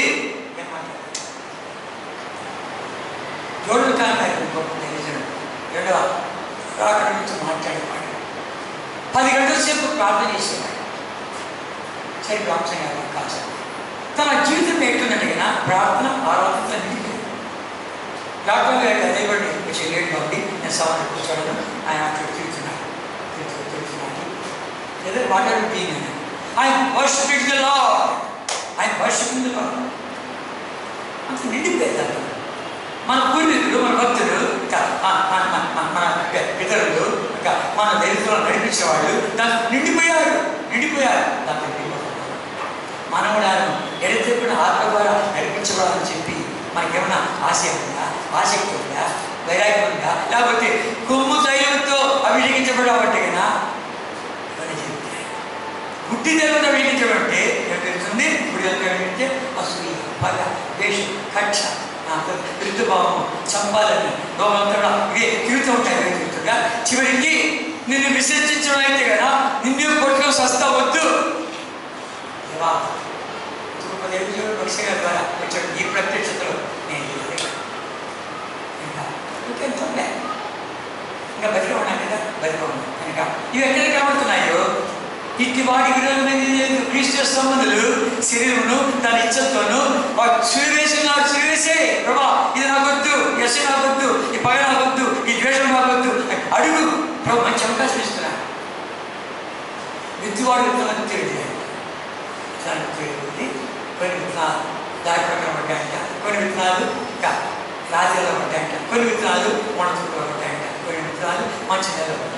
జోడు కాంగారు గొప్ప తెలియజేయడం ఏడవ రాకడ గురించి మాట్లాడేవాడు పది గంటల సేపు ప్రార్థన చేసేవాడు సరి రామచంద్ర గారు కాదు తన జీవితం ఎట్లున్నట్టుగా ప్రార్థన ఆరాధనతో నిండిపోయింది డాక్టర్ గారు అదేవాడిని వచ్చి లేట్ కాబట్టి నేను సవాలు కూర్చోవడం ఆయన అక్కడ తిరుగుతున్నాడు తిరుగుతూ తిరుగుతున్నాడు ఏదో మాట్లాడి బీయింగ్ ఆయన వర్షిపింగ్ ద లార్డ్ ఆయన వర్షిపింగ్ ద లార్డ్ అంత నిండిపోయేది దాంట్లో. మన పూర్వీకులు మన భక్తులు ఇంకా మన- మన- మన- మన- మన పితరులు ఇంకా మన దళితులను నడిపించే వాళ్ళు దాంట్లో నిండిపోయారు నిండిపోయారు దాంట్లో నిండిపోతున్నారు మనం కూడా ఎడతెప్పిన ఆత్మ ద్వారా నడిపించబడాలని చెప్పి మనకేమైనా ఆశ ఉందా ఆసక్తి ఉందా వైరాగ్యం ఉందా లేకపోతే కొమ్ము తైలంతో అభిషేకించబడబట్టే కదా ఇవన్నీ చెప్తాయి గుడ్డి దేవుడు అభిషేకించడం అంటే ఏం తెలుస్తుంది గుడి దేవుడు అభిషేకించే అసూయ పగ ద్వేషం కక్ష ఋతుభావం చంపాలని లోకంతా ఇవే తిరుగుతూ ఉంటాయి ఇవే తిరుగుతుందా చివరికి నిన్ను విసర్జించడం అయితే కదా నిన్ను కొట్టుకొని సస్తా వద్దు దేవా తిరుపతి భక్ష్య గారి ద్వారా వచ్చాడు ఈ ప్రత్యక్షతలో నేను చేయలేను. ఇంకా ఇంకెంత ఉండే ఇంకా బతిగా ఉన్నాను కదా బతిగా ఉన్నాను కనుక ఇవి ఎక్కడ కనబడుతున్నాయో ఇట్టి వాటి విరోధమైన క్రీస్తు సంబంధులు శరీరమును దాని ఇచ్చతోను వాడు సిరివేసినాడు సిరివేసే ప్రభా ఇది నాకొద్దు ఎస్ నాకొద్దు ఈ పగ నాకొద్దు ఈ ద్వేషం నాకొద్దు అడుగు ప్రభు మంచి అవకాశం ఇస్తున్నాను విత్తువాడు విత్తనం తెలియదు దానికి తెలియదు కొన్ని విత్తనాలు దారి ప్రకారం పడ్డాయంట కొన్ని విత్తనాలు ఇంకా రాజీలో పడ్డాయంట కొన్ని విత్తనాలు మొడతుల్లో పడ్డాయంట కొన్ని విత్తనాలు మంచి నెలలో పడ్డాయి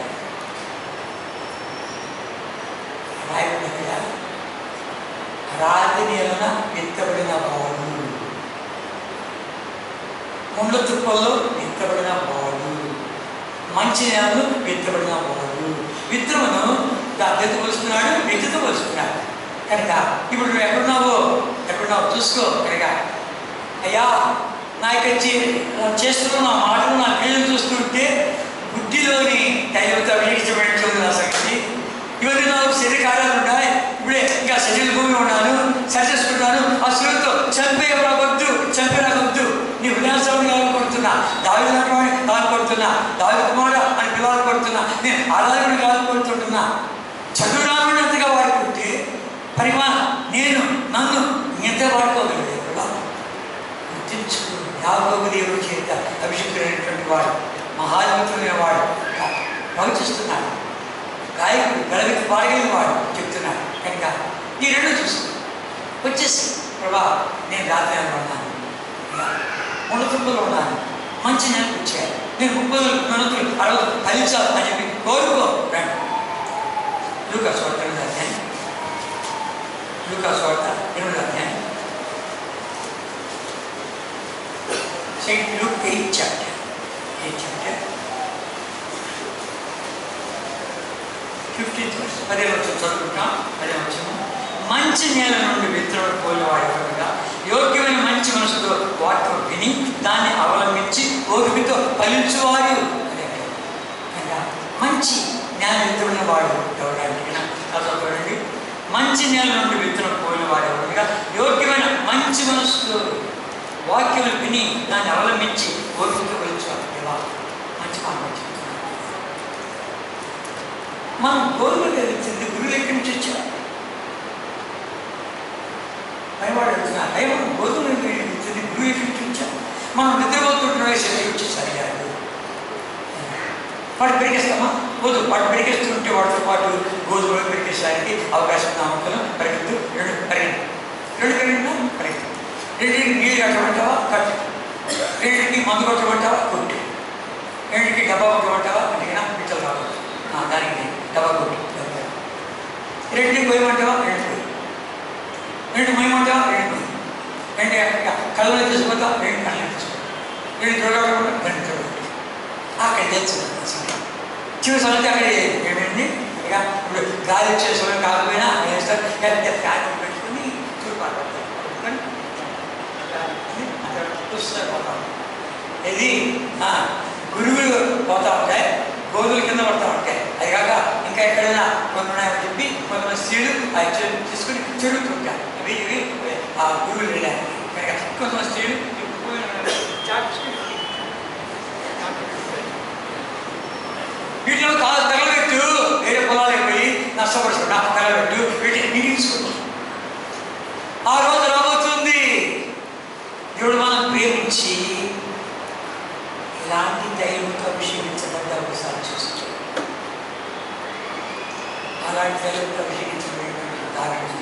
రాయబడిన కదా రాతి నేలన విత్తబడిన బావులు ముండ్ల తుప్పల్లో విత్తబడిన బావులు మంచి నేలను విత్తబడిన బావులు విత్తమును దత్తత కొలుస్తున్నాడు వ్యక్తితో కొలుస్తున్నాడు కనుక ఇప్పుడు నువ్వు ఎక్కడున్నావో ఎక్కడున్నావు చూసుకో కనుక అయ్యా నా యొక్క చే- చేస్తున్న నా మాటలు నా క్రియలు చూస్తుంటే బుద్ధిలోని దైవత అభిషేకించబడినట్లుంది నా సంగతి ఇవన్నీ నాకు శరీర కార్యాలు ఉన్నాయి ఇప్పుడే ఇంకా శరీర భూమి ఉన్నాను సరి చేసుకుంటాను ఆ శివులతో చంపే వద్దు చంపే వద్దు నీ విలాసం కావాలనుకుంటున్నా దావి కావాలనుకుంటున్నా దావి కుమార అని పిలవాలనుకుంటున్నా నేను ఆరాధన కావాలనుకుంటున్నా చదువురామనంతగా వాడుకుంటే పరిమా నేను నన్ను ఎంత వాడుకోగలిగే కూడా గుర్తించుకుని యాకోబు దేవుడి చేత అభిషేకుడైనటువంటి వాడు మహాద్భుతమైన వాడు ప్రవచిస్తున్నాడు గాయకుడు గలవికి పాడగలిగిన వాడు చెప్తున్నాడు కనుక ఈ రెండు చూసుకో వచ్చేసి ప్రభా నేను రాత్రి ఉన్నాను మూడు తుప్పులు ఉన్నాను మంచి నెలకు వచ్చాయి నేను ముప్పై నలుగురు అరవై ఫలించాలి అని చెప్పి కోరుకో రండి లూకా స్వార్థ ఎనిమిది అధ్యాయం లూకా స్వార్థ ఎనిమిది అధ్యాయం saint Luke eight chapter eight chapter fifteenth verse పదే వచ్చి చదువుకుంటాం పదే వచ్చాము మంచి నేల నుండి విత్తనం పోలేవాడు కనుక యోగ్యమైన మంచి మనసుతో వాటిని విని దాన్ని అవలంబించి ఓపికతో ఫలించువాడు అదే కనుక మంచి నేల విత్తమైన వాడు ఎవరంటే చదవండి మంచి నేల నుండి విత్తనం పోలేవాడు కనుక యోగ్యమైన మంచి మనసుతో వాక్యం విని దాన్ని అవలంబించి ఓపికతో ఫలించువాడు దేవా మంచి మాట చెప్తున్నాను మనం గోధుమ తెలిసింది గురువు ఎక్కడి నుంచి వచ్చారు భయవాడు అడుగుతున్నారు అయ్యా మనం గోధుమ తెలిసింది గురువు ఎక్కడి నుంచి వచ్చారు మనం నిద్రపోతుంటున్న శరీరం వచ్చి సరిగారు వాడు పెరిగేస్తామా వద్దు వాడు పెరిగేస్తుంటే వాటితో పాటు గోధుమ పెరిగేసడానికి అవకాశం నామకలు పరిగెత్తు రెండు పరిగెత్తు రెండు పెరిగినా పరిగెత్తు రెండింటికి నీళ్ళు కట్టమంటావా కట్టు రెండింటికి మందు కొట్టమంటావా కొట్టు రెండింటికి డబ్బా కొట్టమంటావా అంటే పిచ్చలు రావచ్చు ఆ, దానికి డబ్బా కొట్టు రెండింటికి పోయమంటావా రెండు పోయి రెండు మొయ్యమంటావా రెండు మొయ్యి రెండు కళ్ళలో తీసుకుంటా రెండు కళ్ళలో తీసుకో రెండు చూడకుండా రెండు చూడకుండా అక్కడ తెలుసు చివరి సమస్య అక్కడ ఏమైంది ఇక ఇప్పుడు గాలి వచ్చే సమయం కాకపోయినా వేస్తారు గాలి పెట్టుకుని చూడపాడు ఇది గురువులు పోతా ఉంటాయి గోధులు కింద పడతా ఉంటాయి అది కాక ఇంకా ఎక్కడైనా చెప్పి కొంతమంది స్త్రీలు ఆ చె- తీసుకుని తిరుగుతుంటారు అవి ఇవి ఆ గురువులు వెళ్ళారు కనుక కొంతమంది స్త్రీలు ఈ పువ్వులను చాటు తీసుకుని వీటిలో కాదు తగలబెట్టు వేరే పొలాలకు పోయి నష్టపరుచుకున్నా తగలబెట్టు వీటిని మిగిల్చుకుంటాం ఆ రోజు రాబోతుంది దేవుడు మనం ప్రేమించి ఇలాంటి దైవంతో అభిషేకించబడ్డ ఒకసారి చూస్తాడు అలాంటి దైవంతో అభిషేకించబడినటువంటి దారిని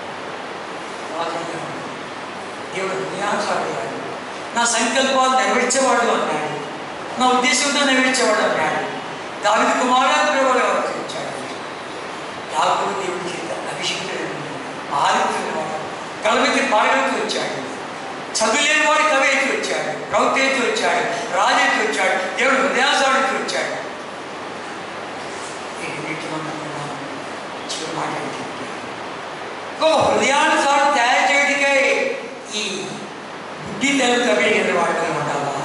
దేవుడు నియాసాడు నా సంకల్పాలు నెరవేర్చేవాడు అన్నాడు నా ఉద్దేశంతో నెరవేర్చేవాడు అన్నాడు దావిది కుమారాత్మ వచ్చాడు యాకోబు దేవుడి చేత అభిషేకుడు ఆదిత్యుడు కలవెత్తి పాడగలికి వచ్చాడు చదువులేని వాడి కవి ఎత్తి వచ్చాడు ప్రవక్త ఎత్తి వచ్చాడు రాజు ఎత్తి వచ్చాడు దేవుడు హృదయాసాడికి వచ్చాడు ఈ వీటి మనం చివరి మాట ఏంటంటే ఓ హృదయానుసారం తయారు చేయడానికై ఈ బుద్ధి తెలుగు కవిగిన వాటిని ఉండాలా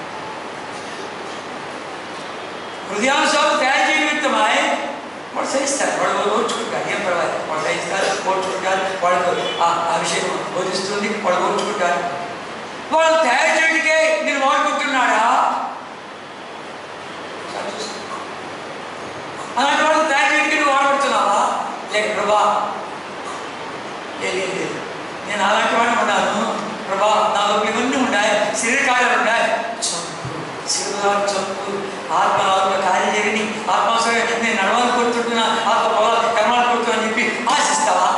హృదయానుసారం తయారు చేయడం నిమిత్తమై వాడు సహిస్తారు వాడు ఓర్చుకుంటారు ఏం పర్వాలేదు వాడు సహిస్తారు ఓర్చుకుంటారు వాళ్ళకు ఆ అభిషేకం బోధిస్తుంది వాడు ఓర్చుకుంటారు వాళ్ళు తయారు చేయడానికే నేను వాడుకుంటున్నాడా ఒకసారి చూసుకో. అలాంటి వాళ్ళు తయారు చేయడానికి నువ్వు వాడబడుతున్నావా లేక ప్రభా లేదు లేదు, లేదు నేను అలాంటి వాడిని ఉన్నాను ప్రభా నాలో ఇవన్నీ ఉన్నాయి శరీరకార్యాలు ఉన్నాయి చంపు శివరాలు చంపు ఆత్మ ఆత్మ కార్యం జరిగి ఆత్మాసరే నేను నడవాలి కొడుతుంటున్నా ఆత్మ పొలాలు కర్మాలు కొడుతున్నా అని చెప్పి ఆశిస్తావా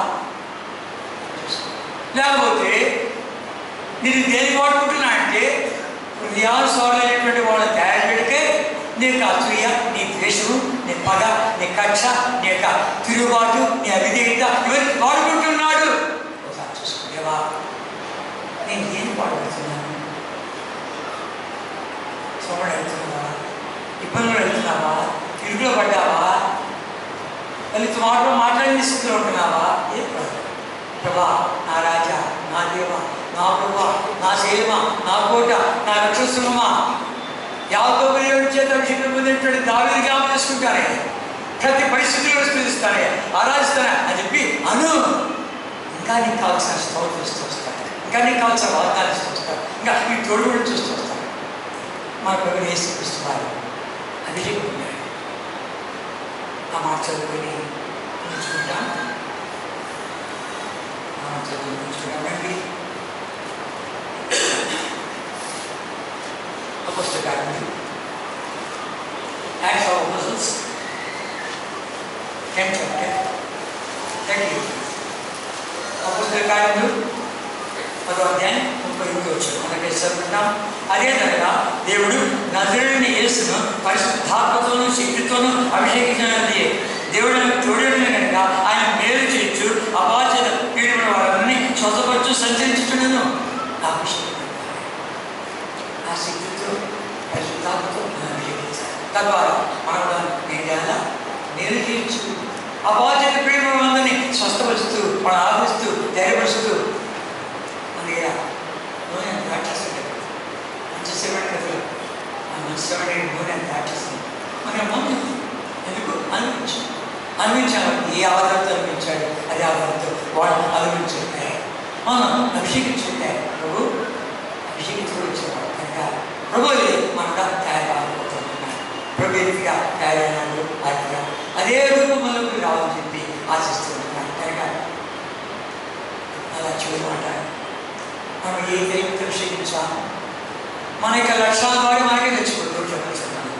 లేకపోతే నేను దేనికి వాడుకుంటున్నా అంటే హృదయానుసారులైనటువంటి వాళ్ళని తయారు చేయడానికే నీకు అసూయ నీ ద్వేషము నీ పగ నీ కక్ష నీ యొక్క తిరుగుబాటు నీ అవిధేయత ఇవన్నీ వాడుకుంటున్నాడు ఒకసారి చూసుకునేవా నేను దేని వాడుకుంటున్నాను సోమడు వెళ్తున్నావా ఇబ్బందులు వెళ్తున్నావా ఇరుకులో పడ్డావా వాళ్ళతో మాటలు మాట్లాడిన స్థితిలో ఉంటున్నావా ఏ ప్రభు ప్రభా నా రాజా నా దేవ నా ప్రభా నా శైలమా నా కోట నా రక్షసులమా యాకోబు దేవుడి చేత అభిషేకం పొందినటువంటి దావిని జ్ఞాపకం చేసుకుంటానే ప్రతి పరిస్థితిలో స్థుతిస్తానే ఆరాధిస్తానే అని చెప్పి అను ఇంకా నీకు కావాల్సిన స్తోత్రం ఇస్తూ వస్తాడు ఇంకా నీకు కావాల్సిన వాగ్దానం ఇస్తూ వస్తాడు ఇంకా నీ తోడు కూడా చూస్తూ వస్తాడు మా ప్రభు యేసుక్రీస్తు వారు అభిషేకం పొందాడు ఆ మాట చదువుకొని ఉంచుకుంటాం ఆ మాట చదువుకొని ఉంచుకుంటామండి అపోస్టల్ కార్యం Acts of Apostles ten chapter thirty apostle కార్యములు పదో అధ్యాయం ముప్పై ఎనిమిది వచ్చాడు మనకి చదువుకుంటాం అదేవిధంగా దేవుడు నజరుని యేసును పరిశుద్ధాత్మతోనూ శక్తితోనూ అభిషేకించినది దేవుడు తోడేసిన కనుక ఆయన మేలు చేయొచ్చు అపాచన పీడిన వారిని స్వతపరచు సంచరించుచుండను అభిషేకం ఆ శక్తితో పరిశుద్ధాత్మతో మనం అభిషేకించాలి తద్వారా మనం దాన్ని ఏం చేయాలా మేలు చేయొచ్చు అపాచన పీడిన వాళ్ళని స్వస్థపరుస్తూ మనం ఆదరిస్తూ ధైర్యపరుస్తూ అందుకే నూనె దాచేస్తుంది మంచి సేవడి కథలు ఆ మంచి సేవడి నూనె దాచేస్తుంది మన ముందు ఎందుకు అనిపించు అనిపించాలి ఏ ఆధారంతో అనిపించాడు అదే ఆధారంతో వాడు అనుభవించుంటాయి మనం అభిషేకించుంటాయి ప్రభు అభిషేకించుకుని వచ్చేవాడు కనుక ప్రభు మన తయారు కాకపోతున్నాడు ప్రభు రీతిగా తయారైనాడు అదిగా అదే రూపంలోకి రావాలని చెప్పి ఆశిస్తూ ఉన్నాడు కనుక అలా చూడమాట మనం ఏ దైవంతో అభిషేకించాము మన యొక్క లక్ష్యాల ద్వారా మనకే తెచ్చుకుంటూ చెప్పాను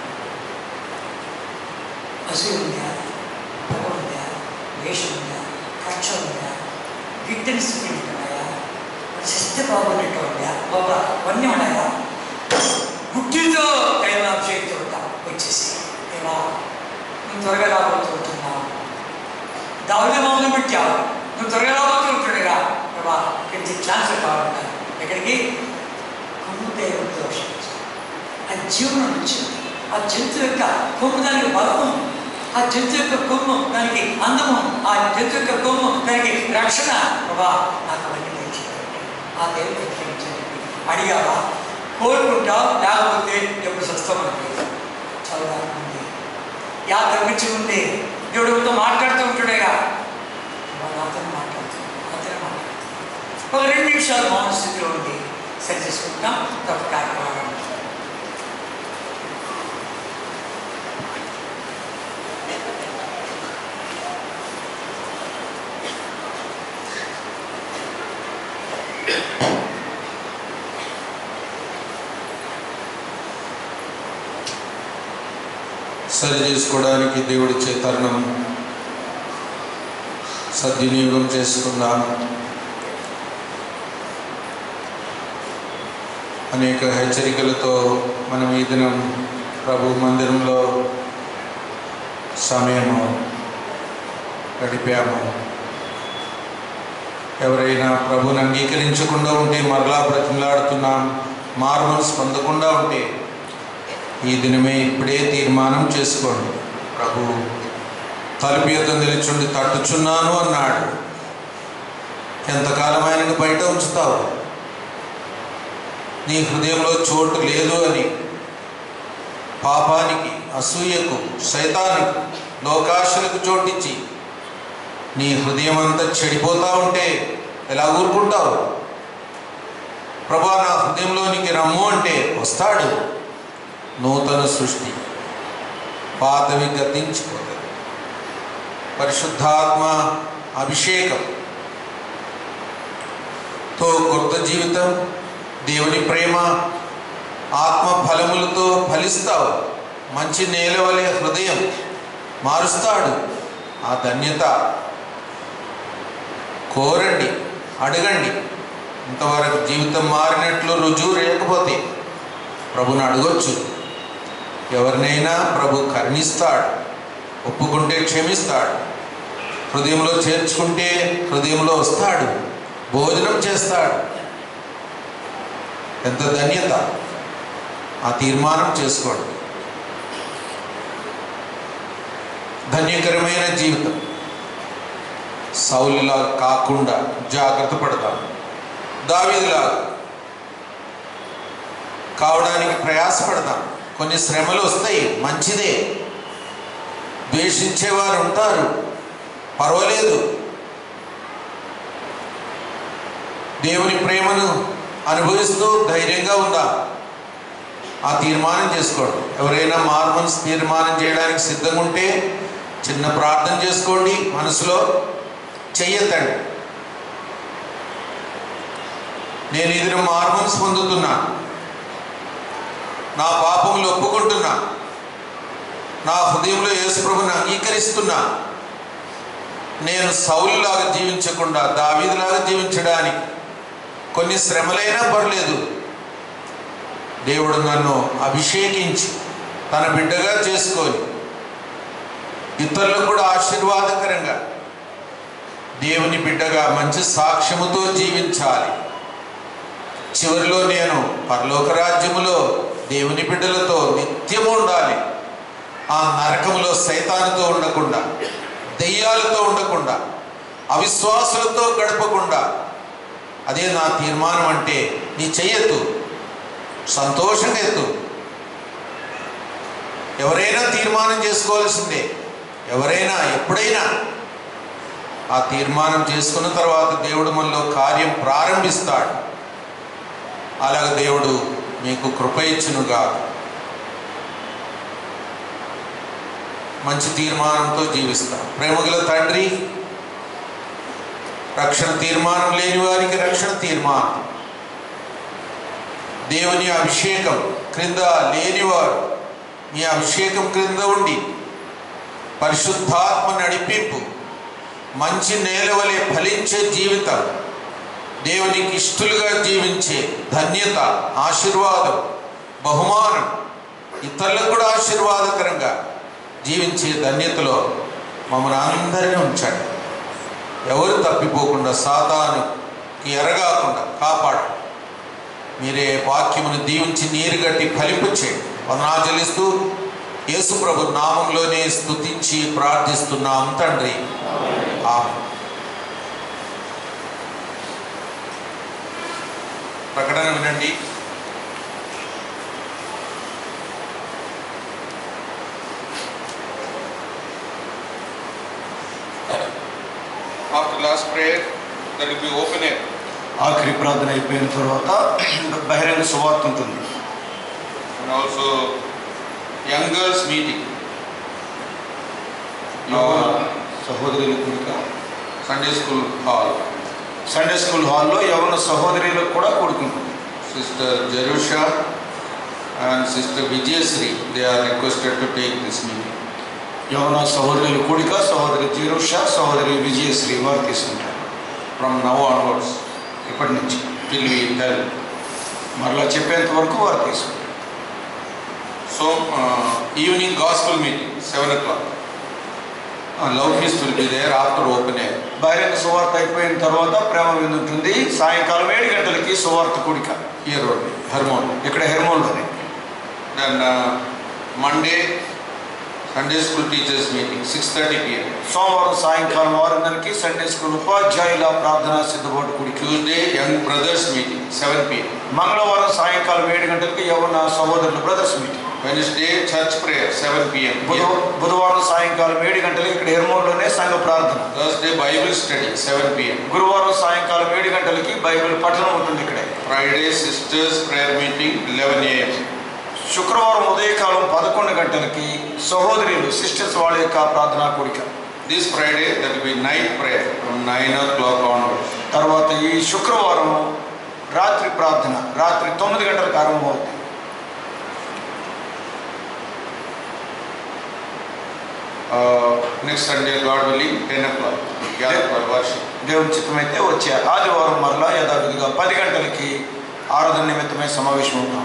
అసలు ఉందా పొగ ఉందా వేషం ఉందా కక్ష ఉందా గిట్టని స్థితి ఉన్నాయా శస్తి బాగున్నట్టు ఉందా బాబా అన్నీ ఉన్నాయా గుడ్డితో దైవ అభిషేకించుకుంటా వచ్చేసి ఏమా నువ్వు త్వరగా రాబోతుంటున్నావు దావుని మమ్మల్ని పెట్టావు నువ్వు త్వరగా రాబోతుంటుండగా ప్రభా ఇక్కడికి ట్రాన్స్ఫర్ కావాలంటారు ఎక్కడికి కొమ్ము దైవంతో అభిషేకించాలి ఆ జీవనం వచ్చింది ఆ జంతువు యొక్క కొమ్ము దానికి బలము ఆ జంతువు యొక్క కొమ్ము దానికి అందము ఆ జంతువు యొక్క కొమ్ము దానికి రక్షణ ప్రభా నాకు అవన్నీ తెచ్చేయండి ఆ దేవుడు అభిషేకించండి అడిగావా కోరుకుంటావు లేకపోతే ఎప్పుడు స్వస్థమంటే చదవాలి యాత్ర గురించి ఉంది దేవుడితో మాట్లాడుతూ ఉంటాడే ఇక్కడ వాళ్ళు అతను మాట్లాడుతున్నారు అతను మాట్లాడుతున్నారు ఒక రెండు నిమిషాలు మౌన స్థితిలో ఉండి సరి చేసుకుంటాం తప్ప కార్యక్రమం సరి చేసుకోవడానికి దేవుడిచ్చే తరుణం సద్వినియోగం చేసుకుందాం అనేక హెచ్చరికలతో మనం ఈ దినం ప్రభు మందిరంలో సమయము గడిపాము ఎవరైనా ప్రభుని అంగీకరించకుండా ఉంటే మరలా బ్రతిమలాడుతున్నాం మార్మల్స్ పొందకుండా ఉంటే ఈ దినమే ఇప్పుడే తీర్మానం చేసుకోండి ప్రభు తలుపు యొద్ద నిలుచుండి తట్టుచున్నాను అన్నాడు ఎంతకాలం ఆయనకు బయట ఉంచుతావు నీ హృదయంలో చోటు లేదు అని పాపానికి అసూయకు సైతానికి లోకాశలకు చోటిచ్చి నీ హృదయం అంతా చెడిపోతా ఉంటే ఎలా ఊరుకుంటావు ప్రభా నా హృదయంలోనికి రమ్ము అంటే వస్తాడు నూతన సృష్టి పాతవి గతించిపోతుంది పరిశుద్ధాత్మ అభిషేకం తో కొత్త జీవితం దేవుని ప్రేమ ఆత్మ ఫలములతో ఫలిస్తావు మంచి నేల వలె హృదయం మారుస్తాడు ఆ ధన్యత కోరండి అడగండి ఇంతవరకు జీవితం మారినట్లు రుజువు లేకపోతే ప్రభుని అడగొచ్చు ఎవరినైనా ప్రభు కరుణిస్తాడు ఒప్పుకుంటే క్షమిస్తాడు హృదయంలో చేర్చుకుంటే హృదయంలో వస్తాడు భోజనం చేస్తాడు ఎంత ధన్యత ఆ తీర్మానం చేసుకోండి ధన్యకరమైన జీవితం సౌలిలా కాకుండా జాగ్రత్త పడతాం దావీదులా కావడానికి ప్రయాసపడదాం కొన్ని శ్రమలు వస్తాయి మంచిదే ద్వేషించేవారు ఉంటారు పర్వాలేదు దేవుని ప్రేమను అనుభవిస్తూ ధైర్యంగా ఉందాం ఆ తీర్మానం చేసుకోండి ఎవరైనా మార్మన్స్ తీర్మానం చేయడానికి సిద్ధంగా ఉంటే చిన్న ప్రార్థన చేసుకోండి మనసులో చెయ్యొద్దండి నేను ఇది మార్మన్స్ పొందుతున్నా నా పాపములు ఒప్పుకుంటున్నా నా హృదయంలో యేసుప్రభుని అంగీకరిస్తున్నా నేను సౌలులాగా జీవించకుండా దావీదులాగా జీవించడానికి కొన్ని శ్రమలైనా పర్లేదు దేవుడు నన్ను అభిషేకించి తన బిడ్డగా చేసుకొని ఇతరులకు కూడా ఆశీర్వాదకరంగా దేవుని బిడ్డగా మంచి సాక్ష్యముతో జీవించాలి చివరిలో నేను పరలోక రాజ్యములో దేవుని బిడ్డలతో నిత్యము ఉండాలి ఆ నరకములో సైతానుతో ఉండకుండా దెయ్యాలతో ఉండకుండా అవిశ్వాసులతో గడపకుండా అదే నా తీర్మానం అంటే నీ చెయ్యొద్దు సంతోషంగా ఎత్తు ఎవరైనా తీర్మానం చేసుకోవాల్సిందే ఎవరైనా ఎప్పుడైనా ఆ తీర్మానం చేసుకున్న తర్వాత దేవుడు మనలో కార్యం ప్రారంభిస్తాడు అలాగ దేవుడు మీకు కృప ఇచ్చునుగా మంచి తీర్మానంతో జీవిస్తాం ప్రేమగల తండ్రి రక్షణ తీర్మానం లేని వారికి రక్షణ తీర్మానం దేవుని అభిషేకం క్రింద లేనివారు మీ అభిషేకం క్రింద ఉండి పరిశుద్ధాత్మ నడిపింపు మంచి నేల వలె ఫలించే జీవితం దేవునికి ఇష్టలుగా జీవించే ధన్యత ఆశీర్వాదం బహుమానం ఇతరులకు కూడా ఆశీర్వాదకరంగా జీవించే ధన్యతలో మమ్మల్ని అందరినీ ఉంచండి ఎవరు తప్పిపోకుండా సాతానుకి ఎరగాకుండా కాపాడు మీరే వాక్యమును దీవించి నీరు గట్టి ఫలింపు చేయండి వందనాచలిస్తూ యేసు ప్రభు నామంలోనే స్తుతించి ప్రార్థిస్తున్నాం తండ్రి ఆమె ప్రకటన వినండి After last prayer, there will be open air. ఆఖరి ప్రార్థన అయిపోయిన తర్వాత బహిరంగ సువార్త ఉంటుంది and also young girls meeting. యవన Our సహోదరుల కూడిక Sunday school hall. Sunday school హాల్లో యవన సహోదరులకు కూడా కూడుకుంటుంది Sister Jerusha and Sister Vijayasri, they are requested to take this meeting. యవన సహోదరుల కూడిక సహోదరి జీరుష సహోదరి విజయశ్రీ వారు తీసుకుంటారు From now onwards, ఇప్పటి నుంచి till we tell. మరలా చెప్పేంత వరకు వారు తీసుకుంటారు So, uh, evening gospel meeting, 7 o'clock. Uh, love feast will be there after open air. బహిరంగ సువార్త అయిపోయిన తర్వాత ప్రేమ విందు ఉంటుంది సాయంకాలం ఏడు గంటలకి సువార్త కూడిక Here only, Hermon. ఇక్కడ హెర్మోన్లోనే Then uh, Monday, Sunday school teachers meeting, 6.30 p.m. సోమవారం సాయంకాలం ఆరున్నరకి సండే స్కూల్ ఉపాధ్యాయుల ప్రార్థన సిద్ధపాటు కూడిక Tuesday, young brothers meeting, 7 p.m. మంగళవారం సాయంకాలం ఏడు గంటలకి యవన సహోదరుల brothers meeting Wednesday, church prayer, 7 p.m. బుధ Here. బుధవారం సాయంకాలం ఏడు గంటలకి ఇక్కడ హెర్మోన్లోనే సంఘ ప్రార్థన Thursday, Bible study, 7 p.m. గురువారం సాయంకాలం ఏడు గంటలకి బైబిల్ పఠనం ఉంటుంది ఇక్కడే Friday, sisters prayer meeting, 11 a.m. శుక్రవారం ఉదయకాలం పదకొండు గంటలకి సహోదరులు సిస్టర్స్ వాళ్ళ యొక్క ప్రార్థనా కూడిక This Friday, there will be night prayer from 9 o'clock onwards. తర్వాత ఈ శుక్రవారం రాత్రి ప్రార్థన రాత్రి తొమ్మిది గంటలకు ఆరంభమవుతుంది Uh, next Sunday, God willing, 10 o'clock, gather for worship. దేవుని చిత్తమైతే వచ్చే ఆదివారం మరలా యథావిధిగా పది గంటలకి ఆరాధన నిమిత్తమై సమావేశం అవుతాం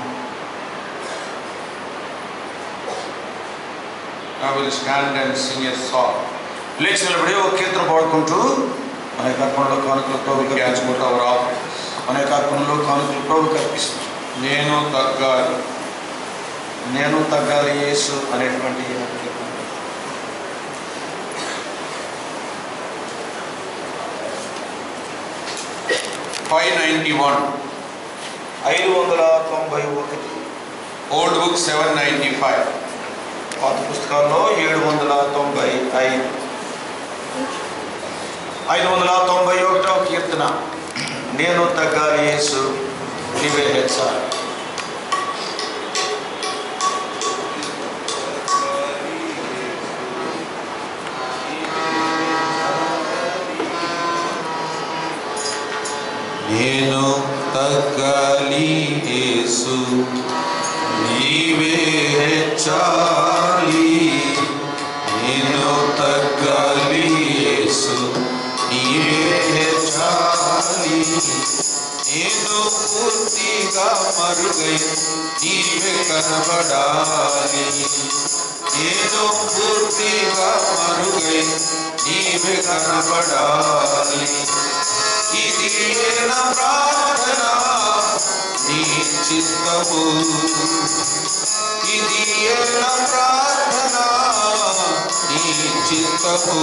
I will stand and sing a song. లేచి నిలబడి ఒక కీర్తన పాడుకుంటూ మన యొక్క అర్పణలో కానుకలు ప్రభు We can put our offerings. మన యొక్క అర్పణలో కానుకలు ప్రభు కల్పిస్తాం నేను తగ్గాలి నేను తగ్గాలి యేసు అనేటువంటి ఈ కీర్తన. ఫైవ్ నైంటీ వన్ ఐదు వందల తొంభై ఒకటి old book seven ninety five పాత పుస్తకాల్లో ఏడు వందల తొంభై ఐదు ఐదు వందల తొంభై ఒకటవ కీర్తన నేను తగ్గాలి యేసు నీవే హెచ్చాలి నేను తగ్గాలి యేసు నీవే హెచ్చాలి నేను తగ్గాలి యేసు నీవే హెచ్చాలి నేను పూర్తిగా మరుగై నీవే కనబడాలి నేను పూర్తిగా మరుగై నీవే కనబడాలి ఇది నా ప్రార్థన నీ చిత్తము ఇది నా ప్రార్థన నీ చిత్తము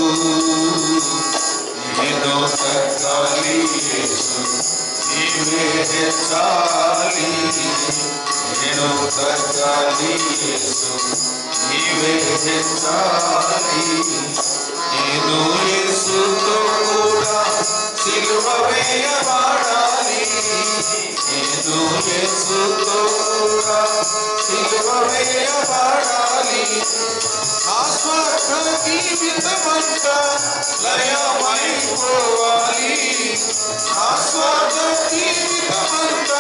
నేను తగ్గాలి యేసు, నీవే హెచ్చాలి నేను తగ్గాలి యేసు, నీవే హెచ్చాలి నేను యేసుతో కూడా సిలువ వేయబడాలి నేను యేసుతో కూడా సిలువ వేయబడాలి నా స్వార్థ జీవితమంత లయమైపోవాలి నా స్వార్థ జీవితమంత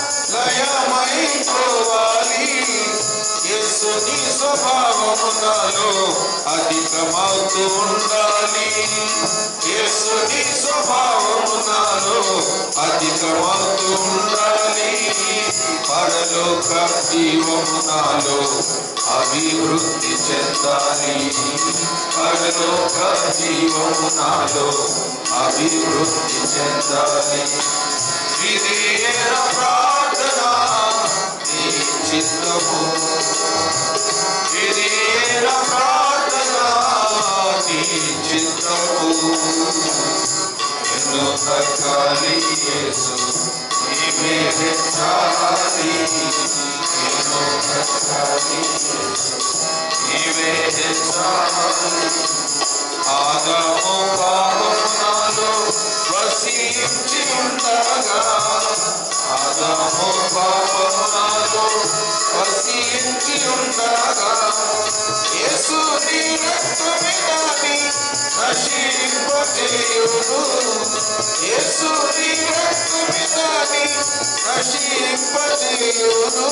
లయమైపోవాలి యేసుని స్వభావము నాలో అధికమవుతూ ఉండాలి యేసుని స్వభావము నాలో అధికమవుతూ ఉండాలి పరలోక జీవము నాలో అభివృద్ధి చెందాలి పరలోక జీవము నాలో అభివృద్ధి చెందాలి ఇది నా ప్రార్థన నీ చిత్తము ఇది నా ప్రార్థన నీ చిత్తము ఎన్నో తగ్గాలి యేసు నీవే హెచ్చాలి ఎన్నో తగ్గాలి యేసు నీవే హెచ్చాలి ఆదాము పాపము నాలో వసించి ఉండగా ఆదాము పాపము నాలో వసించి ఉండగా యేసు నీ రక్తమే దాని నశింపజేయును యేసు నీ రక్తమే దాని నశింపజేయును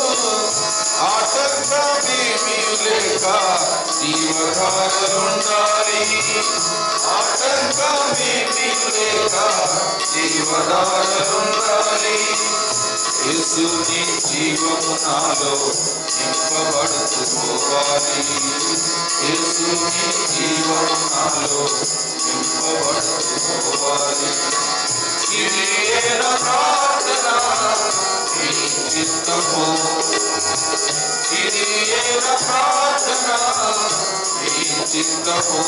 ఆటంకమేమీ లేక జీవధారలుండాలి ఆటంకమేమీ లేక జీవధారలుండాలి యేసుని జీవము నాలో నింపబడుతూ పోవాలి యేసుని జీవము నాలో నింపబడుతూ పోవాలి ఇది ఏన ప్రార్థన నీ చిత్తము ఇది ఏన ప్రార్థన నీ చిత్తము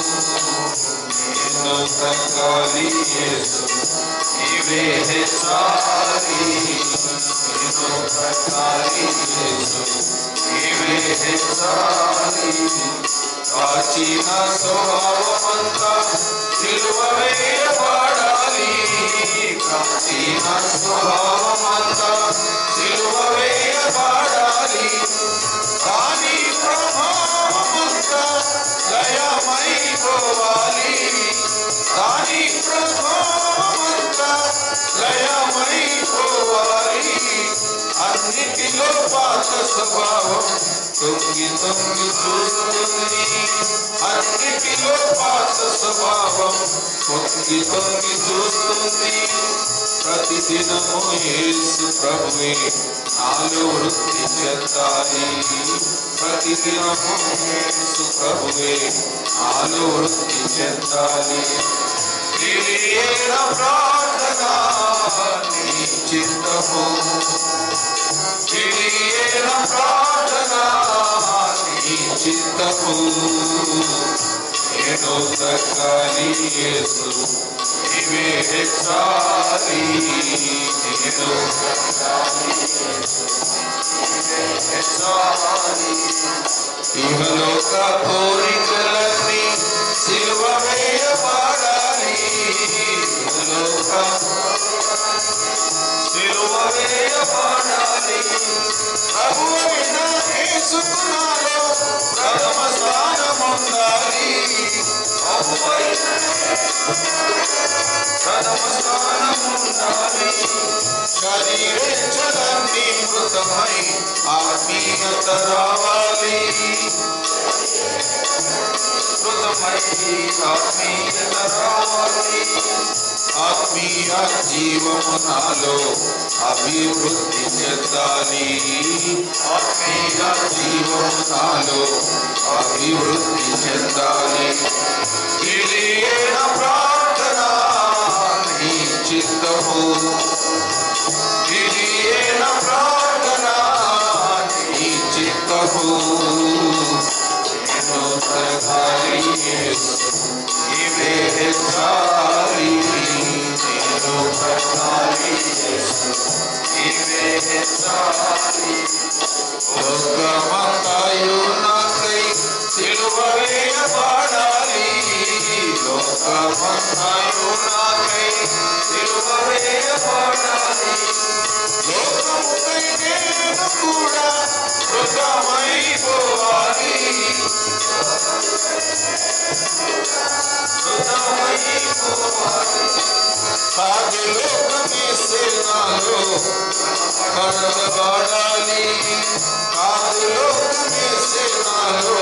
నేను తగ్గాలి యేసు నీవే హెచ్చాలి నేను తగ్గాలి యేసు నీవే హెచ్చాలి ప్రాచీన స్వభావమంతా సిలువ వేయబడాలి ప్రాచీన స్వభావమంతా సిలువ వేయబడాలి దాని ప్రభావమంతా లయమైపోవాలి దాని ప్రభావమంతా లయమైపోవాలి అన్నిటిలో పాత స్వభావం తొంగి తొంగి చూస్తుంది అన్నిటిలో పాత స్వభావం తొంగి తొంగి చూస్తుంది ప్రతిదినము యేసు ప్రభువే నాలో వృత్తి చెందాలి ప్రతిదినము యేసు ప్రభువే నాలో వృత్తి చెందాలి ఇది ఏన ప్రార్థన నీ చిత్తము ఇది ఏన ప్రార్థన నీ చిత్తము నేను తగ్గాలి యేసు నీవే హెచ్చాలి నేను తగ్గాలి యేసు నీవే హెచ్చాలి ఇహలోక కోరికలన్నీ సిలువ వేయబడాలి ఇహలోక సిలువ వేయబడాలి ప్రభువైన యేసునాలో ప్రథమ స్థానం ఉండాలి ప్రభువైన ప్రథమ స్థానం ఉండాలి శరీరేచ్ఛలన్నీ మృతమై ఆత్మీయత రావాలి మృతమై ఆత్మీయత రావాలి ఆత్మీయ జీవము నాలో అభివృద్ధి చెందాలి ఆత్మీయ జీవము నాలో అభివృద్ధి చెందాలి ఇది నా ప్రార్థన నీ చిత్తము ఇది నా ప్రార్థన నీ చిత్తము నేను తగాలి యేసు నీవే హెచ్చాలి నేను తగాలి యేసు నీవే హెచ్చాలి లోకమంతాయు నాకై సిలువ వేయబడాలి లోకమంతాయు నాకై సిలువ వేయబడాలి లోకముకై నేను కూడా మృతమైపోవాలి మృతమైపోవాలి కాదు లోకమే సేనాలో కనబడాలి కాదు లోకమే సేనాలో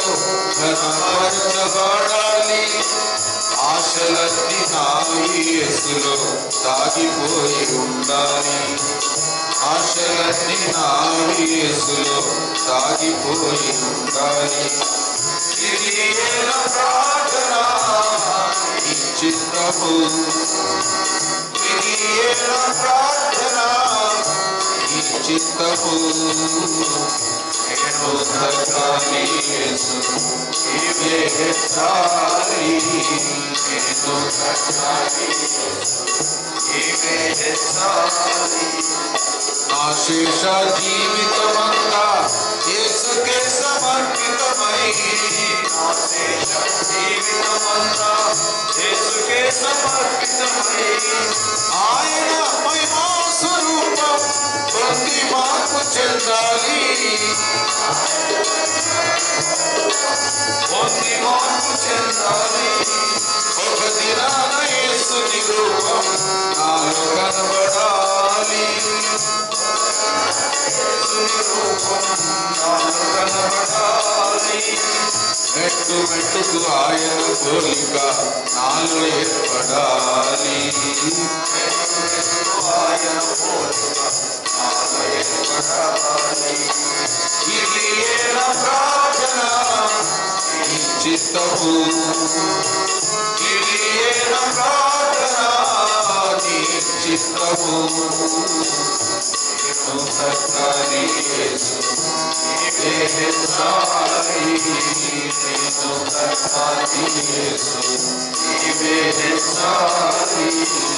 కనబడాలి ఆశలన్నీ నా యేసులో దాగిపోయి ఉండాలి ఆశలన్నీ నా యేసులో దాగిపోయి ఉండాలి ఇది ఏన ప్రార్థన ఈ చిత్తము ఇది ఏన ప్రార్థన ఈ చిత్తము నేను తగ్గాలి యేసు నీవే హెచ్చాలి నేను తగ్గాలి యేసు నీవే హెచ్చాలి నా శేష జీవితమంతా యేసుకే సమర్పితమై నా శేష జీవితమంతా యేసుకే ఆయనకే సమర్పితమై ఆయన మహిమా స్వరూపం పొంది మాకు చెందాలి పొంది మాకు చెందాలి ఒక దినాన యేసుని రూపం నాలో కనబడాలి యేసుని రూపం నాలో కనబడాలి మెట్టు మెట్టుకు ఆయన కోరిక నాలో ఏర్పడాలి మెట్టు మెట్టుకు ఆయన కోరిక నాలో ఏర్పడాలి ఇది ఏ నా ప్రార్థన నీ చిత్తము ఇది ఏ నా ప్రార్థన నీ చిత్తము నేను సత్తాని యేసు నీవే సాయి నేను సత్తాని యేసు నీవే సాయి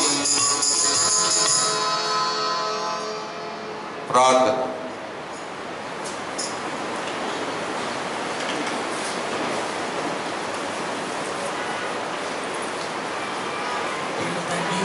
ప్రార్థన తండ్రి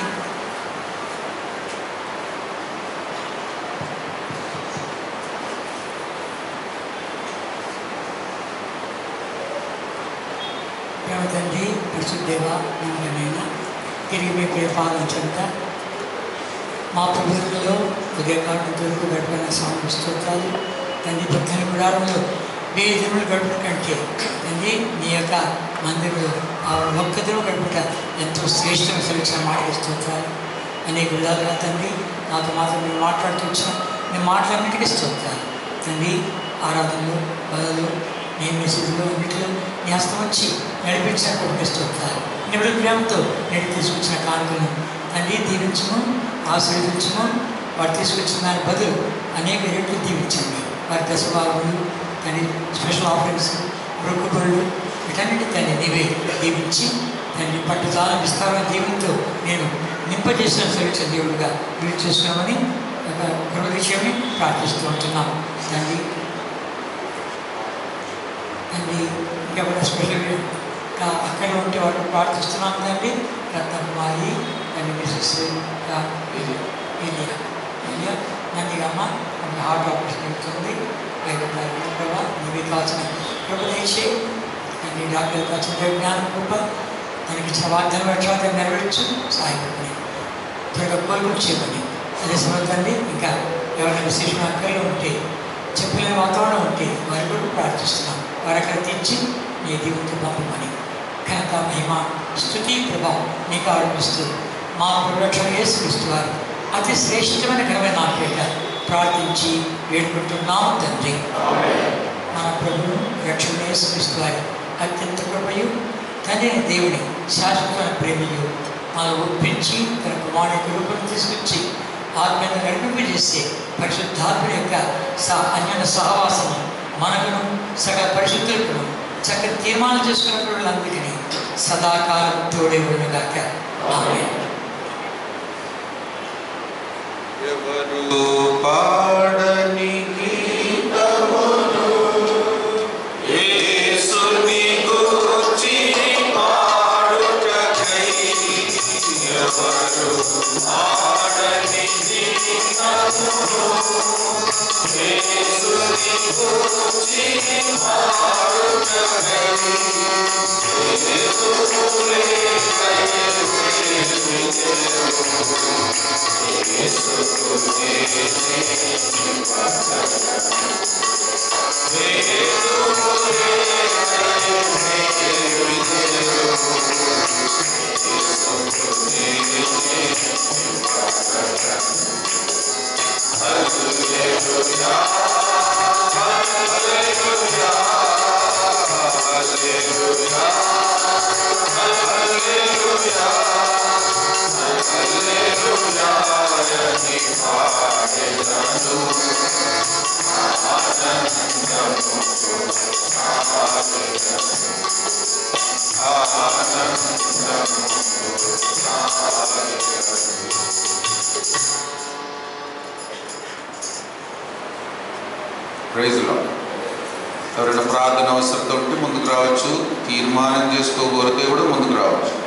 ప్రేమ తండ్రి పరిశుద్ధేవ నమ్మకమైన తిరిగి మీ ప్రేపాలను చెంత మా ప్రభుత్వంలో ఉదయకాలం దొరుకు గడిపిన స్వామి స్తోత్రాలు తండ్రి పక్కన గుడారంలో వెయ్యి దినములు గడుపుట కంటే తండ్రి నీ యొక్క మందిరంలో ఆ ఒక్క దినం గడుపుట ఎంతో శ్రేష్టమైన సెలక్షన్ మాట స్తోత్రాలు అనేక విధాలుగా తండ్రి నాతో మాత్రం మీరు మాట్లాడుతూ వచ్చిన నేను మాట్లాడడానికి స్తోత్రాలు తండ్రి ఆరాధనలో బలలో నేను మెసేజ్లో అన్నింటిలో నీ హస్తం వచ్చి నడిపించిన కొడుకు స్తోత్రాలు నిబడి ప్రేమతో నేను తీసుకొచ్చిన కానుకను తండ్రి దీవించము ఆశీర్వదించము వారు తీసుకొచ్చిన దాని బదులు అనేక రెట్లు దీవించండి వారి దశభాగములు తండ్రి స్పెషల్ ఆఫరింగ్స్ మొక్కుబడులు వీటన్నిటి తండ్రి నీవే దీవించి తండ్రి పట్టుదల విస్తారమైన దీవులతో నేను నింపజేసిన సరిచిన దేవుడిగా వీలు చేసుకున్నామని ఒక గృహ విషయమని ప్రార్థిస్తూ ఉంటున్నాం తండ్రి తండ్రి ఇంకెవరైనా స్పెషల్గా అక్కడ ఉంటే వాళ్ళు ప్రార్థిస్తున్నాం తండ్రి రత్నకుమారి తండ్రి మిసెస్ ఏలియా ఏలియా నందిగమ్మ ఆమె హార్ట్ ఆపరేషన్ అవుతుంది ప్రభావ నీవే కావాల్సిన కృప దయచే తండ్రి డాక్టర్ కావాల్సిన జ్ఞానం కృప తనకి ఇచ్చిన వాగ్దానం ఎట్లా నెరవేర్చు సహాయపడి త్వరగా కోలుకొని చేయమని అదే సమయం తండ్రి ఇంకా ఎవరైనా విశేషమైన అక్కలు ఉంటే చెప్పలేని వాతావరణం ఉంటే వారి కూడా ప్రార్థిస్తున్నాం వారు అక్కడ తెచ్చి నీ దీవుడితో పంపమని ఘనత మహిమ స్థుతి ప్రభావం నీకు ఆరోపిస్తూ మా ప్రొడక్షన్ యేసుక్రీస్తు వారు అతి శ్రేష్టమైన ఘనమైన నాపేట ప్రార్థించి వేడుకుంటున్నాం తండ్రి మన ప్రభువు రక్షణ యేసుక్రీస్తు వారి అత్యంత కృపయు తండ్రి అయిన దేవుని శాశ్వతమైన ప్రేమయు మనం ఒప్పించి తన కుమారుడి రూపం తీసుకొచ్చి ఆత్మీయంగా నడిపింపజేసే పరిశుద్ధాత్మ యొక్క సహ అన్యన సహవాసం మనకును సకల పరిశుద్ధులకు చక్కని తీర్మానం చేసుకున్నటువంటి వాళ్ళందరికీ సదాకాలం తోడే ఉండగాక ఆమె ఎవరు పాడని గీతమును యేసుని గూర్చి పాడుటకై ఎవరు పాడని గీతమును యేసుని గూర్చి పాడుటకై యేసునే ప్రైజ్లో ఎవరైనా ప్రార్థన అవసరంతో ఉంటే ముందుకు రావచ్చు తీర్మానం చేసుకోగలిగితే కూడా ముందుకు రావచ్చు